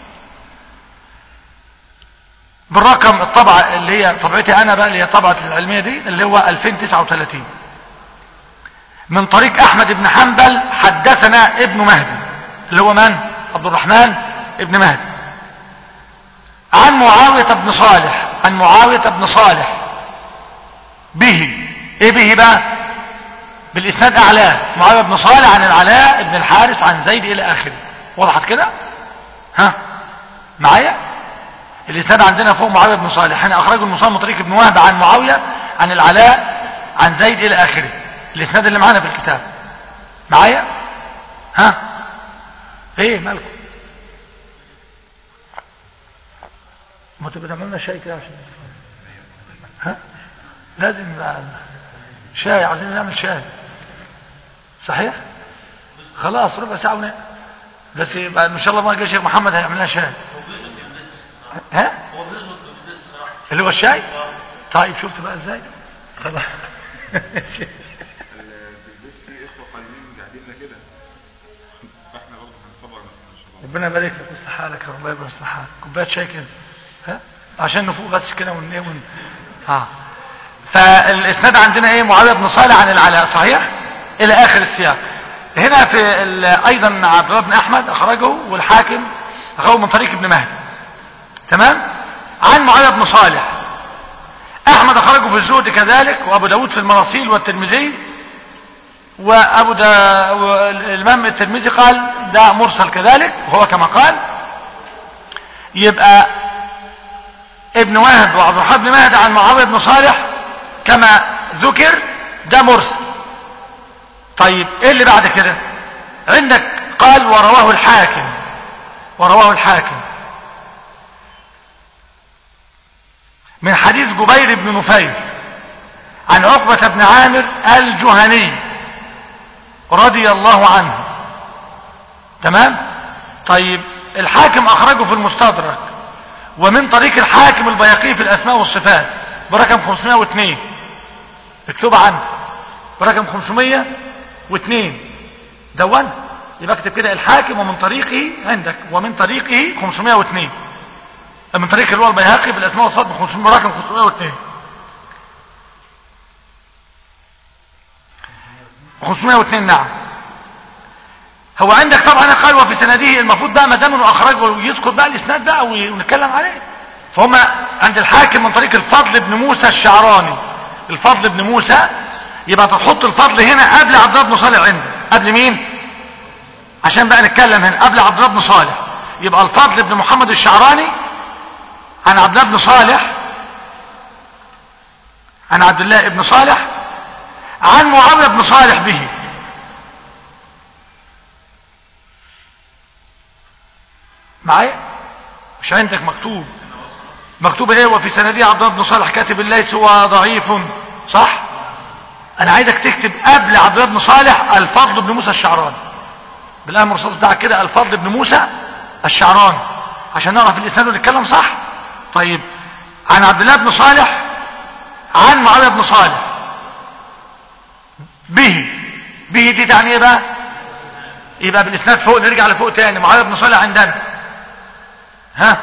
Speaker 1: بالرقم الطبعة اللي هي طبعتي انا بقى اللي هي طبعة العلمية دي اللي هو 2039 من طريق احمد بن حنبل حدثنا ابن مهدي اللي هو من عبد الرحمن ابن مهدي عن معاوية بن صالح عن معاوية بن صالح به ايه به بقى بالاسناد اعلاه معاويه بن صالح عن العلاء بن الحارث عن زيد الى اخره وضحت كده ها معايا الاسناد عندنا فوق معاوية بن صالح هنا اخرجه المصنف من طريق ابن وهب عن معاوية عن العلاء عن زيد الى اخره الاسناد اللي معانا في الكتاب معايا ها ايه مالكم ما تبقى تعملنا شاي كده عشان ها لازم يبقى شاي عايزين نعمل شاي صحيح خلاص ربع ساعة ونقل بس يبقى ان شاء الله ما جاء شيخ محمد هيعمل لنا شاي ها اللي هو الشاي طيب شفت بقى ازاي خلاص
Speaker 2: البس فيه اخوه قليلين قاعدين لنا كده فاحنا برضه هنصبر نفسنا ان شاء الله
Speaker 1: ربنا يبارك لك ويصلح حالك يا الله يبارك يصلح حالك كوبايه شاي كده ها عشان نفوق بس كده ون ايه ون ها فالاسناد عندنا ايه معاويه بن صالح عن العلاء صحيح الى اخر السياق هنا في ال- ايضا عبد الله بن احمد اخرجه والحاكم اخرجه من طريق ابن مهدي تمام عن معاويه بن صالح احمد اخرجه في الزهد كذلك وابو داود في المراسيل والترمذي وابو دا والامام الترمذي قال ده مرسل كذلك وهو كما قال يبقى ابن وهب وعبد الرحمن بن مهدي عن معاويه بن صالح كما ذكر ده مرسل طيب ايه اللي بعد كده عندك قال ورواه الحاكم ورواه الحاكم من حديث جبير بن نفيل عن عقبة بن عامر الجهني رضي الله عنه تمام طيب الحاكم اخرجه في المستدرك ومن طريق الحاكم البيقي في الاسماء والصفات برقم 502 مكتوب عنه برقم 502 دون يبقى اكتب كده الحاكم ومن طريقه عندك ومن طريقه 502 من طريق اللي هو البيهقي في الاسماء والصفات برقم 502 502 نعم هو عندك طبعا قال وفي سنده المفروض بقى ما دام انه اخرجه يذكر بقى الاسناد بقى ونتكلم عليه فهم عند الحاكم من طريق الفضل بن موسى الشعراني الفضل بن موسى يبقى تحط الفضل هنا قبل عبد الله بن صالح عندك قبل مين عشان بقى نتكلم هنا قبل عبد الله بن صالح يبقى الفضل بن محمد الشعراني عن عبد الله بن صالح عن عبد الله بن صالح عن معاوية بن صالح به معايا مش عندك مكتوب مكتوب ايه وفي سندي عبد الله بن صالح كاتب ليس هو ضعيف صح انا عايزك تكتب قبل عبد الله بن صالح الفضل بن موسى الشعراني بالامر الرصاص بتاعك كده الفضل بن موسى الشعراني عشان نعرف الاسناد ونتكلم صح طيب عن عبد الله بن صالح عن معاويه بن صالح به به دي تعني ايه بقى يبقى بالاسناد فوق نرجع لفوق تاني معاويه بن صالح عندنا ها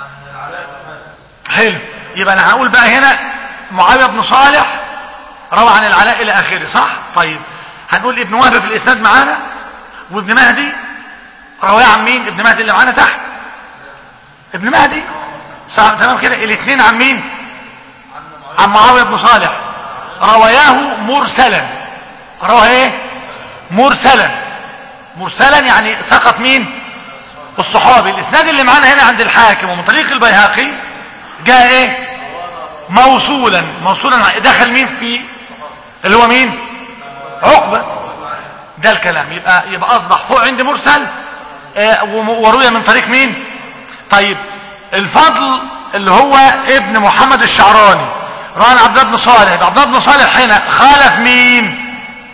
Speaker 1: حلو يبقى انا هقول بقى هنا معاويه بن صالح روى عن العلاء الى اخره صح طيب هنقول ابن وهب في الاسناد معانا وابن مهدي رواه عن مين ابن مهدي اللي معانا تحت ابن مهدي صح تمام كده الاثنين عن مين عن معاويه بن صالح رواياه مرسلا رواه ايه مرسلا مرسلا يعني سقط مين الصحابي الاسناد اللي معانا هنا عند الحاكم ومن طريق البيهقي جاء ايه موصولا موصولا دخل مين في اللي هو مين عقبة ده الكلام يبقى يبقى اصبح فوق عندي مرسل آه وروي من طريق مين طيب الفضل اللي هو ابن محمد الشعراني رواه عبد الله بن صالح عبد الله بن صالح هنا خالف مين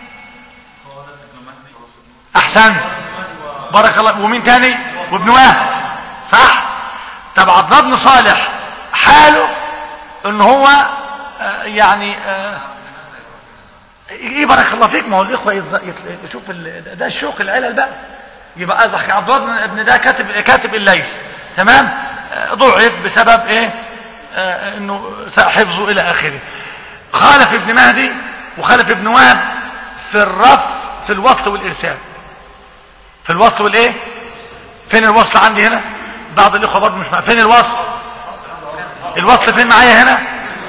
Speaker 1: احسن بارك الله ومين تاني وابن وهب صح طب عبد الله بن صالح حاله ان هو آه يعني آه ايه بارك الله فيك ما هو الاخوه يشوف ده الشوق العلل بقى يبقى اذا عبد الله بن ده كاتب كاتب الليث تمام آه ضعف بسبب ايه انه حفظه الى اخره خالف ابن مهدي وخالف ابن وهب في الرف في الوصل والارسال في الوصل والايه فين الوصل عندي هنا بعض الاخوه برضه مش مع فين الوصل الوصل فين معايا هنا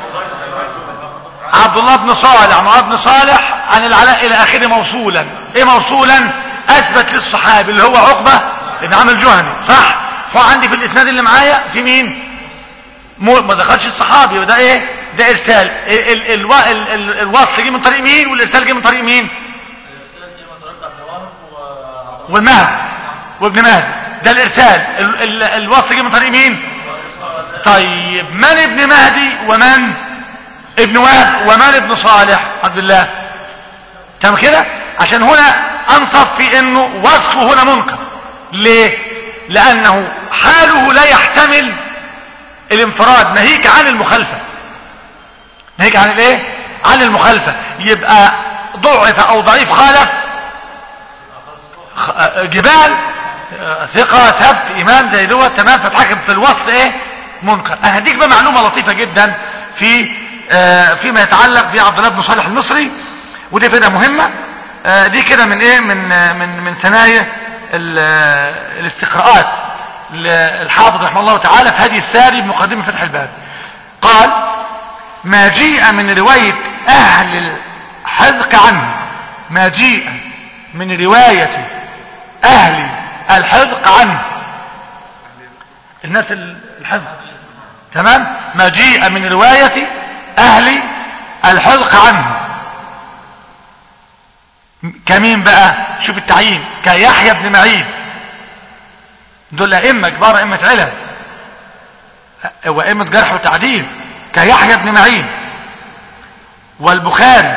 Speaker 1: عبد الله بن صالح عن عبد بن صالح عن العلاء الى اخره موصولا ايه موصولا اثبت للصحابي اللي هو عقبه ابن عامر الجهني صح فعندي في الاسناد اللي معايا في مين مو- ما دخلش الصحابي وده ايه ده ارسال ال- ال- الوا- ال- ال- الوصل جه من طريق مين والارسال جه من طريق مين والمهد وابن مهدي ده الارسال ال- ال- الوصل جه من طريق مين طيب من ابن مهدي ومن ابن وهب ومن ابن صالح عبد الله تمام كده عشان هنا انصف في انه وصفه هنا منكر ليه لانه حاله لا يحتمل الانفراد ناهيك عن المخالفه ناهيك عن الايه عن المخالفه يبقى ضعف او ضعيف خالف خ- جبال آه، ثقة ثبت إمام زي دوت تمام فتحكم في الوسط إيه منكر أهديك بقى معلومة لطيفة جدا في آه، فيما يتعلق بعبد الله بن صالح المصري ودي فائدة مهمة آه، دي كده من إيه من آه، من من ثنايا ال- آه، الاستقراءات للحافظ رحمه الله تعالى في هدي الساري بمقدمة فتح الباب قال ما جيء من رواية أهل الحذق عنه ما جيء من رواية أهل الحذق عنه الناس الحذق تمام ما جيء من رواية أهل الحذق عنه كمين بقى شوف التعيين كيحيى بن معين دول أئمة كبار أئمة علم وأئمة جرح وتعديل كيحيى بن معين والبخاري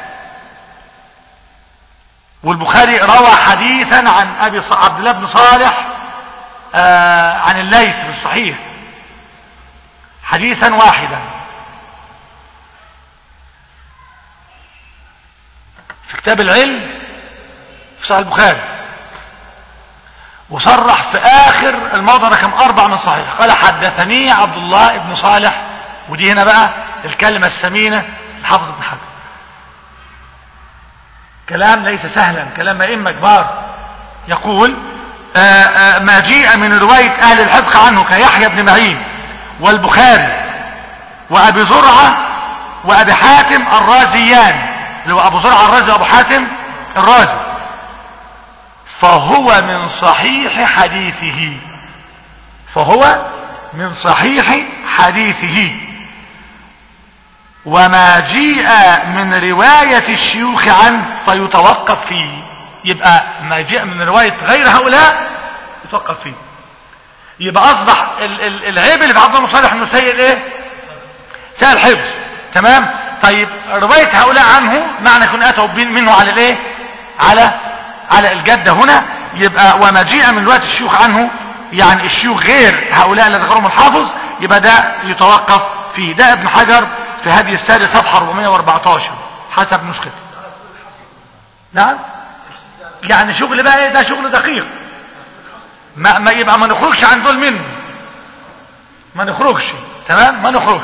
Speaker 1: والبخاري روى حديثا عن أبي ص- عبد الله بن صالح آه عن الليث في الصحيح حديثا واحدا في كتاب العلم في صحيح البخاري وصرح في آخر الموضع رقم أربع من صحيح قال حدثني عبد الله بن صالح ودي هنا بقى الكلمة السمينة الحافظ ابن حجر كلام ليس سهلا كلام أئمة كبار يقول آآ آآ ما جيء من رواية أهل الحدق عنه كيحيى بن معين والبخاري وأبي زرعة وأبي حاتم الرازيان اللي هو أبو زرعة الرازي وأبو حاتم الرازي فهو من صحيح حديثه فهو من صحيح حديثه وما جيء من رواية الشيوخ عنه فيتوقف فيه يبقى ما جاء من رواية غير هؤلاء يتوقف فيه يبقى أصبح ال- ال- العيب اللي في عبد الله بن صالح انه سيء الايه سيء الحفظ تمام طيب رواية هؤلاء عنه معنى يكون أتوا بين- منه على الايه على على الجدة هنا يبقى وما جيء من رواية الشيوخ عنه يعني الشيوخ غير هؤلاء الذين ذكرهم الحافظ يبقى ده يتوقف فيه ده ابن حجر في هدي الساري صفحة 414 حسب نسختي نعم يعني شغل بقى ايه ده شغل دقيق ما, ما يبقى ما نخرجش عن دول منه ما نخرجش تمام ما نخرجش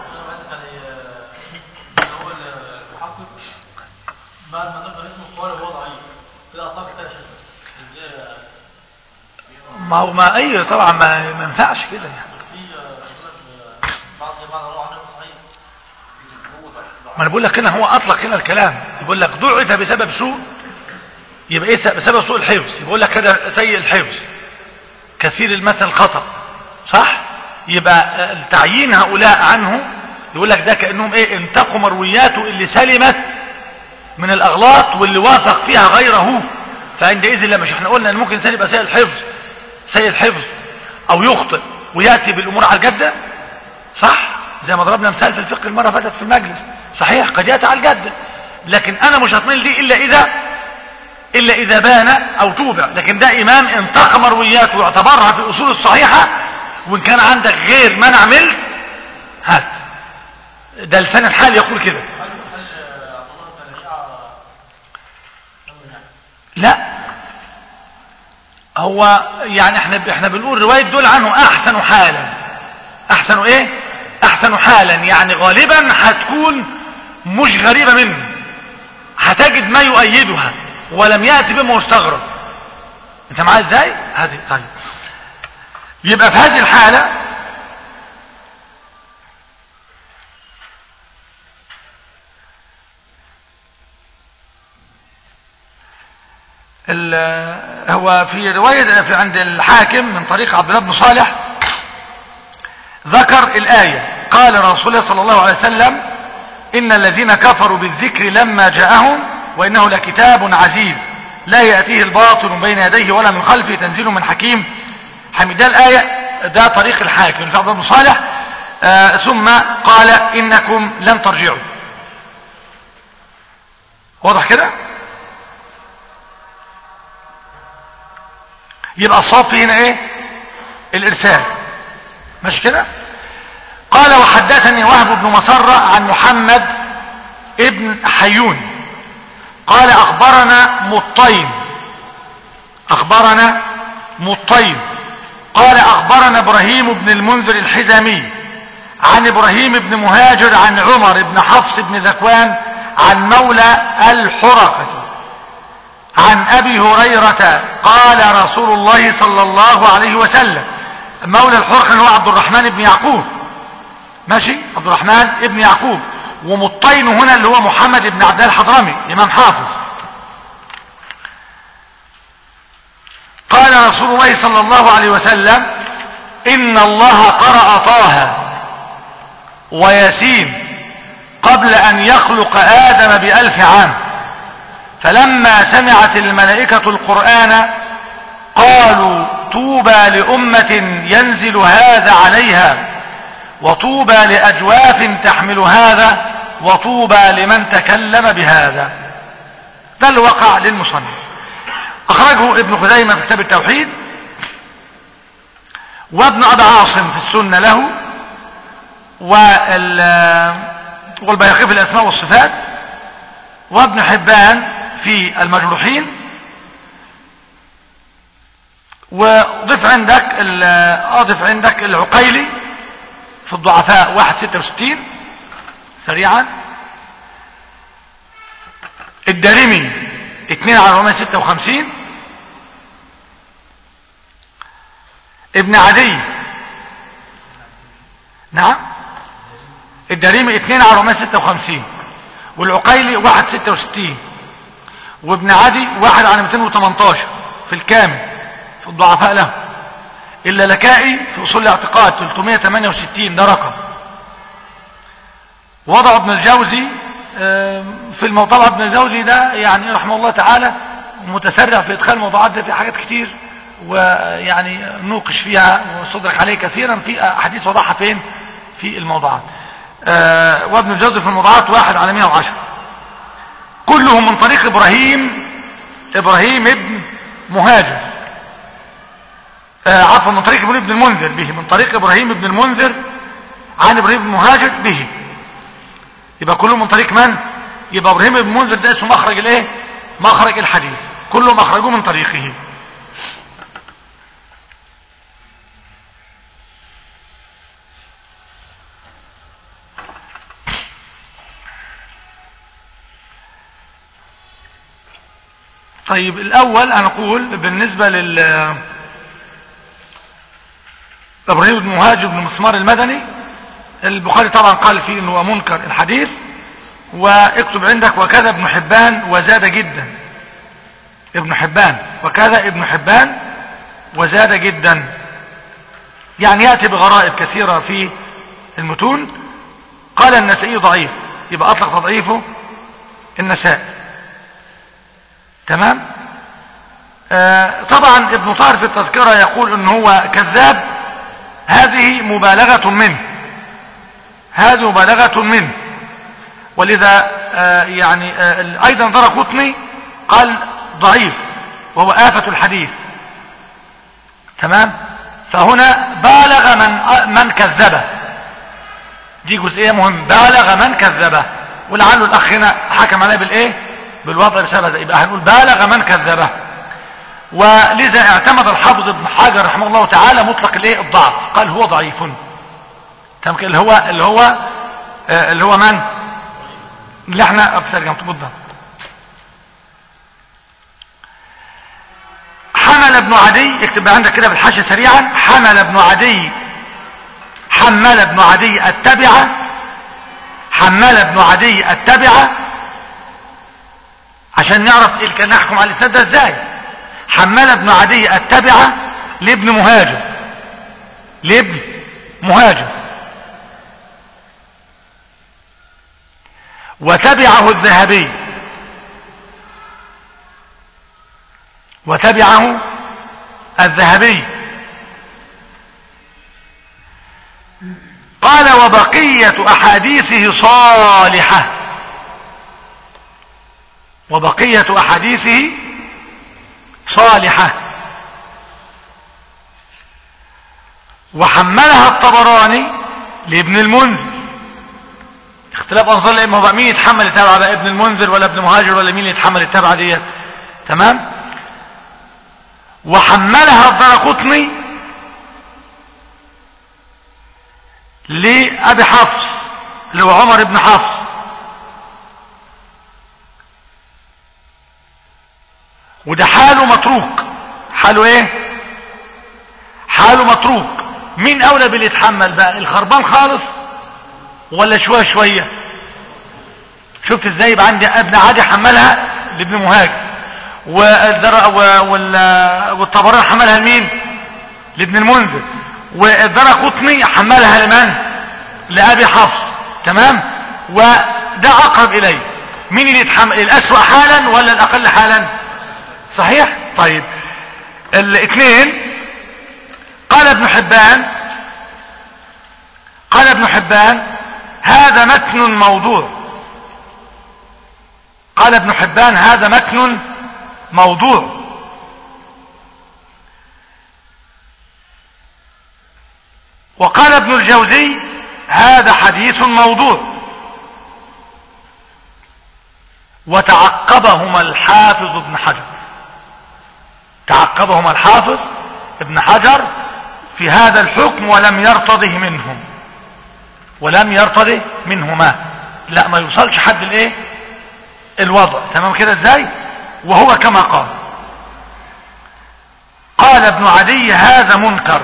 Speaker 3: بعد ما ذكر اسمه الطوارئ وهو ضعيف كده اطلق كده شيء ازاي
Speaker 1: ما هو ما اي طبعا ما, ما ينفعش كده يعني
Speaker 3: في آه، بعض بعض رواه عنه صحيح
Speaker 1: ما انا بقول لك هنا هو اطلق هنا الكلام يقول لك ضعف بسبب سوء يبقى ايه بسبب سوء الحفظ يقول لك كده سيء الحفظ كثير المثل الخطأ صح يبقى آه، تعيين هؤلاء عنه يقول لك ده كانهم ايه انتقوا مروياته اللي سلمت من الاغلاط واللي وافق فيها غيره فعندئذ لما مش احنا قلنا ان ممكن انسان يبقى سيء الحفظ سيء الحفظ او يخطئ وياتي بالامور على الجده صح زي ما ضربنا مثال في الفقه المره فاتت في المجلس صحيح قد ياتي على الجده لكن انا مش هطمن دي الا اذا الا اذا بان او توبع لكن ده امام انتقى مروياته واعتبرها في الاصول الصحيحه وان كان عندك غير ما عملت هات ده لسان الحال يقول كده
Speaker 3: هل هل آه، عبد الله بن ربيعه كمل يعني
Speaker 1: لا هو يعني احنا احنا بنقول رواية دول عنه احسن حالا احسن ايه احسن حالا يعني غالبا هتكون مش غريبة منه هتجد ما يؤيدها ولم يأتي بما مستغرب انت معايا ازاي هذه طيب يبقى في هذه الحالة ال- هو في رواية في عند الحاكم من طريق عبد الله بن صالح ذكر الآية قال رسول الله صلى الله عليه وسلم إن الذين كفروا بالذكر لما جاءهم وإنه لكتاب عزيز لا يأتيه الباطل من بين يديه ولا من خلفه تنزيل من حكيم حميد ده الآية ده طريق الحاكم في عبد الله بن صالح آه ثم قال إنكم لن ترجعوا واضح كده يبقى الصواب فيه هنا ايه الارسال ماشي كده قال وحدثني وهب بن مسرة عن محمد ابن حيون قال اخبرنا مطين اخبرنا مطين قال اخبرنا ابراهيم بن المنذر الحزامي عن ابراهيم بن مهاجر عن عمر بن حفص بن ذكوان عن مولى الحرقة عن ابي هريرة قال رسول الله صلى الله عليه وسلم مولى الحرقة هو عبد الرحمن بن يعقوب ماشي عبد الرحمن ابن يعقوب ومطين هنا اللي هو محمد بن عبد الله الحضرمي امام حافظ قال رسول الله صلى الله عليه وسلم ان الله قرأ طه وياسين قبل ان يخلق ادم بألف عام فلما سمعت الملائكة القرآن قالوا طوبى لأمة ينزل هذا عليها وطوبى لأجواف تحمل هذا وطوبى لمن تكلم بهذا ده اللي وقع للمصنف أخرجه ابن خزيمة في كتاب التوحيد وابن أبي عاصم في السنة له والبياقي في الأسماء والصفات وابن حبان في المجروحين وضف عندك اضف عندك العقيلي في الضعفاء 166 سريعا الدارمي 2 على 456 ابن عدي نعم الدارمي 2 على 456 والعقيلي 166 وابن عدي 1 على 218 في الكامل في الضعفاء له إلا لكائي في أصول الاعتقاد 368 ده رقم وضع ابن الجوزي في الموضوع ابن الجوزي ده يعني رحمه الله تعالى متسرع في إدخال الموضوعات ده في حاجات كتير ويعني نوقش فيها وصدرك عليه كثيرا في أحاديث وضعها فين في الموضوعات وابن الجوزي في الموضوعات واحد على 110 كلهم من طريق إبراهيم إبراهيم ابن مهاجر عفوا من طريق ابن المنذر به من طريق ابراهيم ابن المنذر عن ابراهيم بن مهاجر به يبقى كله من طريق من يبقى ابراهيم بن المنذر ده اسمه مخرج الايه مخرج الحديث كلهم اخرجوه من طريقه طيب الاول هنقول بالنسبة لل ابراهيم بن مهاجر بن مسمار المدني البخاري طبعا قال فيه انه منكر الحديث واكتب عندك وكذا ابن حبان وزاد جدا ابن حبان وكذا ابن حبان وزاد جدا يعني يأتي بغرائب كثيرة في المتون قال النسائي ضعيف يبقى أطلق تضعيفه النسائي تمام آه طبعا ابن طاهر في التذكرة يقول ان هو كذاب هذه مبالغة منه هذه مبالغة منه ولذا آه يعني آه ايضا درى قطني قال ضعيف وهو آفة الحديث تمام فهنا بالغ من من كذبه دي جزئية مهمة بالغ من كذبه ولعله الاخ هنا حكم عليه بالايه بالوضع بسبب يبقى هنقول بالغ من كذبه ولذا اعتمد الحافظ ابن حجر رحمه الله تعالى مطلق الايه الضعف قال هو ضعيف تمام اللي هو اللي هو آه اللي هو من اللي احنا افسر جمع تبدا حمل ابن عدي اكتب عندك كده بالحاشيه سريعا حمل ابن عدي حمل ابن عدي التبعه حمل ابن عدي التبعه عشان نعرف ايه كان نحكم على الاسناد ده ازاي حمل ابن عدي التبعة لابن مهاجر لابن مهاجر وتبعه الذهبي وتبعه الذهبي قال وبقية أحاديثه صالحة وبقية أحاديثه صالحة وحملها الطبراني لابن المنذر اختلاف انظار الائمه بقى مين يتحمل التبعه بقى ابن المنذر ولا ابن مهاجر ولا مين يتحمل التبعه ديت تمام وحملها الدرقطني لابي حفص اللي هو عمر بن حفص وده حاله متروك حاله ايه حاله متروك مين اولى باللي يتحمل بقى الخربان خالص ولا شوية شوية شفت ازاي يبقى عندي ابن عادي حملها لابن مهاجر والدر... وال... والطبراني حملها لمين لابن المنذر والدرى قطني حملها لمن لابي حفص تمام وده اقرب اليه مين اللي يتحمل الاسوأ حالا ولا الاقل حالا صحيح طيب الاثنين قال ابن حبان قال ابن حبان هذا متن موضوع قال ابن حبان هذا متن موضوع وقال ابن الجوزي هذا حديث موضوع وتعقبهما الحافظ ابن حجر تعقبهما الحافظ ابن حجر في هذا الحكم ولم يرتضه منهم ولم يرتضه منهما لا ما يوصلش حد الايه الوضع تمام كده ازاي وهو كما قال قال ابن عدي هذا منكر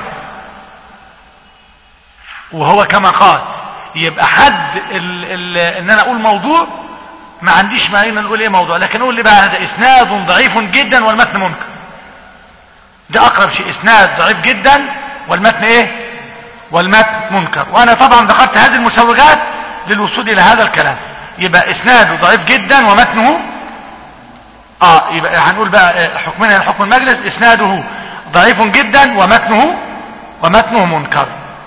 Speaker 1: وهو كما قال يبقى حد ال ال ان انا اقول موضوع ما عنديش ما هنا نقول ايه موضوع لكن اقول لي بقى هذا اسناد ضعيف جدا والمتن منكر ده اقرب شيء اسناد ضعيف جدا والمتن ايه والمتن منكر وانا طبعا ذكرت هذه المسوغات للوصول الى هذا الكلام يبقى اسناده ضعيف جدا ومتنه اه يبقى هنقول بقى حكمنا حكم المجلس اسناده ضعيف جدا ومتنه ومتنه منكر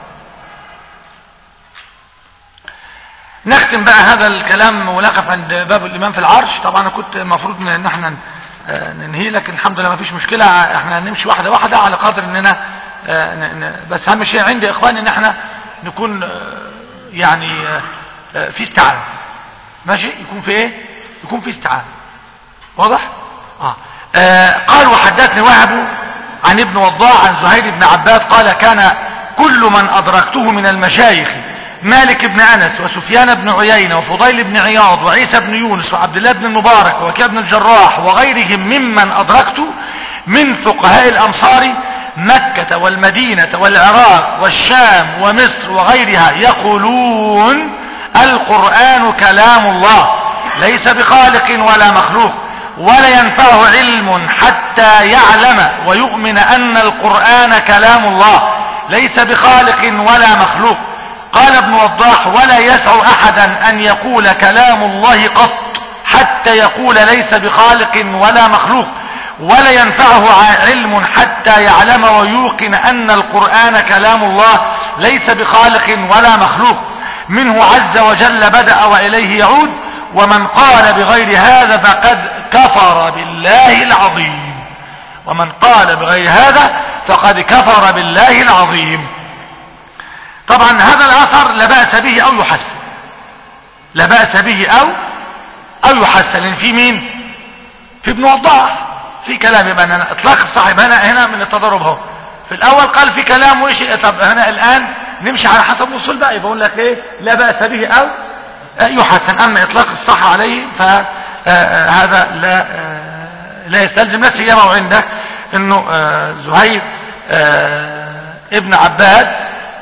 Speaker 1: نختم بقى هذا الكلام ونقف عند باب الإمام في العرش طبعا أنا كنت المفروض ان احنا ننهي لكن الحمد لله ما فيش مشكلة احنا نمشي واحدة واحدة على قدر اننا بس اهم شيء عندي اخواني ان احنا نكون يعني في استعانة ماشي يكون في ايه يكون في استعانة واضح آه. آه قال وحدثني وهب عن ابن وضاع عن زهير بن عباد قال كان كل من أدركته من المشايخ مالك بن أنس وسفيان بن عيينة وفضيل بن عياض وعيسى بن يونس وعبد الله بن المبارك ووكيع بن الجراح وغيرهم ممن أدركت من فقهاء الأمصار مكة والمدينة والعراق والشام ومصر وغيرها يقولون القرآن كلام الله ليس بخالق ولا مخلوق ولا ينفعه علم حتى يعلم ويؤمن أن القرآن كلام الله ليس بخالق ولا مخلوق قال ابن وضاح ولا يسع أحدا أن يقول كلام الله قط حتى يقول ليس بخالق ولا مخلوق ولا ينفعه علم حتى يعلم ويوقن أن القرآن كلام الله ليس بخالق ولا مخلوق منه عز وجل بدأ وإليه يعود ومن قال بغير هذا فقد كفر بالله العظيم ومن قال بغير هذا فقد كفر بالله العظيم طبعا هذا الأثر لا بأس به أو يحسن لا بأس به أو أو يحسن لأن في مين في ابن وضاح في كلام يبقى أنا اطلاق الصاحب هنا هنا من التضارب اهو في الاول قال في كلام وإيش طب هنا الان نمشي على حسب وصول بقى يبقى اقول لك ايه لا بأس به او يحسن اما اطلاق الصح عليه فهذا لا لا يستلزم لا سيما وعنده انه زهير ابن عباد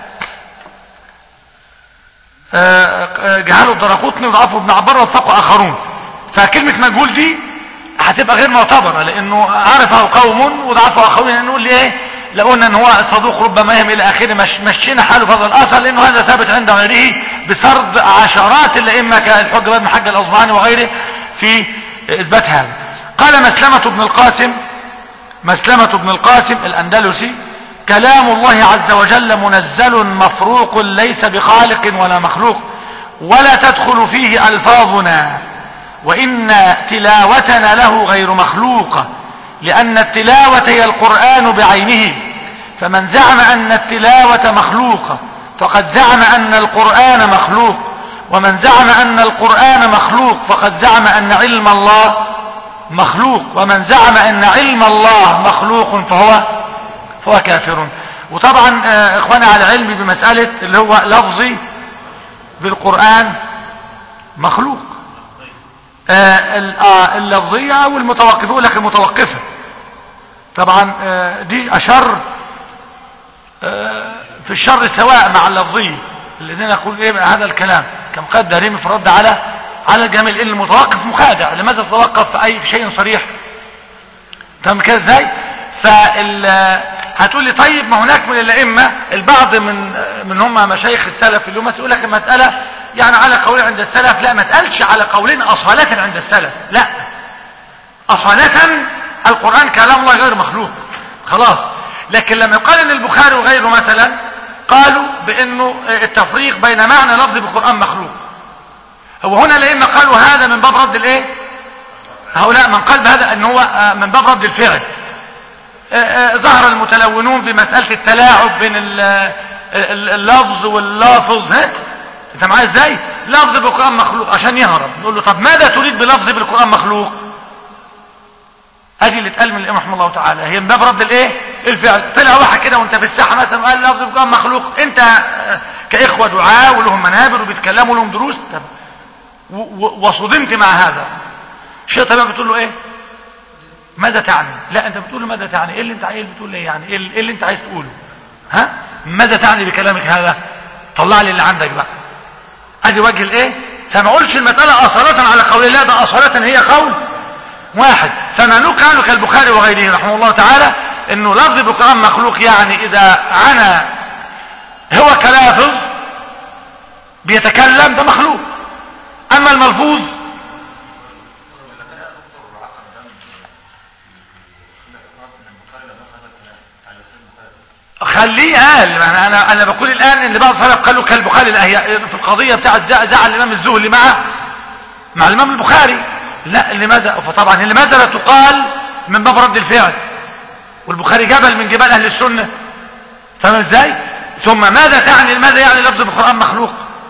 Speaker 1: جهاله الدرقوطني وضعفه ابن عبار وثقوا اخرون فكلمة مجهول دي هتبقى غير معتبرة لانه عرفه قوم وضعفه اخرون يعني نقول لي ايه لو قلنا ان هو صدوق ربما يهم الى اخره مش مشينا حاله في هذا الاثر لانه هذا ثابت عند غيره بسرد عشرات الائمه كالحج بن حج الاصبهاني وغيره في اثبات هذا قال مسلمه بن القاسم مسلمه بن القاسم الاندلسي كلام الله عز وجل منزل مفروق ليس بخالق ولا مخلوق ولا تدخل فيه الفاظنا وان تلاوتنا له غير مخلوقه لأن التلاوة هي القرآن بعينه فمن زعم أن التلاوة مخلوقة فقد زعم أن القرآن مخلوق ومن زعم أن القرآن مخلوق فقد زعم أن علم الله مخلوق ومن زعم أن علم الله مخلوق فهو فهو كافر وطبعا آه، إخوانا على علم بمسألة اللي هو لفظي بالقرآن مخلوق آه، ال- آه، اللفظية والمتوقفة يقول لك المتوقفة طبعا آه، دي أشر آه، في الشر سواء مع اللفظية الذين يقول ايه هذا الكلام كم قد دارين في الرد على على الجميل ان المتوقف مخادع لماذا تتوقف في اي في شيء صريح تمام كده ازاي فال هتقول لي طيب ما هناك من الائمه البعض من من هم مشايخ السلف اللي هم يقول لك المساله يعني على قول عند السلف لا ما تقالش على قولين اصاله عند السلف لا اصاله القران كلام الله غير مخلوق خلاص لكن لما يقال ان البخاري وغيره مثلا قالوا بانه التفريق بين معنى لفظ بالقران مخلوق هو هنا الائمه قالوا هذا من باب رد الايه هؤلاء من قال بهذا ان هو آه، من باب رد الفعل آه، آه، ظهر المتلونون في مسألة التلاعب بين ال- ال- اللفظ واللافظ ها انت معايا ازاي لفظ بالقرآن مخلوق عشان يهرب نقول له طب ماذا تريد بلفظ بالقرآن مخلوق ادي اللي اتقال من الامام رحمه الله تعالى هي من باب رد الايه الفعل طلع واحد كده وانت في الساحه مثلا وقال لفظ بالقرآن مخلوق انت آه، كاخوه دعاء ولهم منابر وبيتكلموا لهم دروس طب و- و- وصدمت مع هذا شيء طبيعي بتقول له ايه ماذا تعني لا انت بتقول له ماذا تعني ايه اللي انت عايز بتقول ايه يعني ايه اللي- إيه اللي انت عايز تقوله ها ماذا تعني بكلامك هذا طلع لي اللي عندك بقى ادي وجه الايه فما اقولش المساله اصاله على قول لا ده اصاله هي قول واحد فما نقل كالبخاري وغيره رحمه الله تعالى انه لفظ بالقران مخلوق يعني اذا عنا هو كلافظ بيتكلم ده مخلوق اما الملفوظ خليه قال يعني انا انا بقول الان ان بعض السلف قالوا كالبخاري لا هي في القضيه بتاعت زع- زعل الامام الزهري مع مع الامام البخاري لا لماذا فطبعا لماذا لا تقال من باب رد الفعل والبخاري جبل من جبال اهل السنه فاهم ازاي ثم ماذا تعني ماذا يعني لفظ القران مخلوق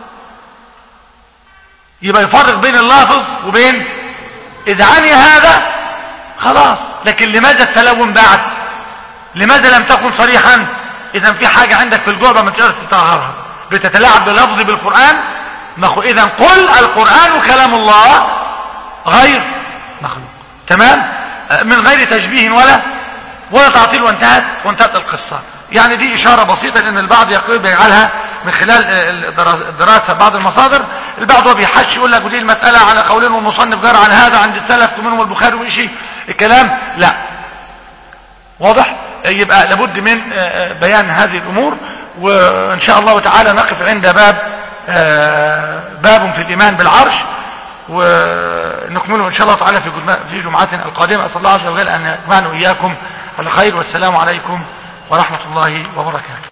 Speaker 1: يبقى يفرق بين اللافظ وبين اذا عني هذا خلاص لكن لماذا التلون بعد لماذا لم تكن صريحا اذا في حاجة عندك في الجعبة ما تقدر تطهرها بتتلاعب بلفظ بالقرآن مخو اذا قل القرآن كلام الله غير مخلوق تمام آه، من غير تشبيه ولا ولا تعطيل وانتهت وانتهت القصة يعني دي اشارة بسيطة لان البعض يقول بيجعلها من خلال آه، الدراس- الدراسة بعض المصادر البعض هو بيحش يقول لك ودي المسألة على قولين والمصنف جار عن هذا عند السلف منهم البخاري وشيء الكلام لا واضح يبقى لابد من آه، آه، بيان هذه الامور وان شاء الله تعالى نقف عند باب آه، باب في الايمان بالعرش ونكمله ان شاء الله تعالى في جمع- في جمعتنا القادمه اسال الله عز وجل ان يجمعنا واياكم على خير والسلام عليكم ورحمه الله وبركاته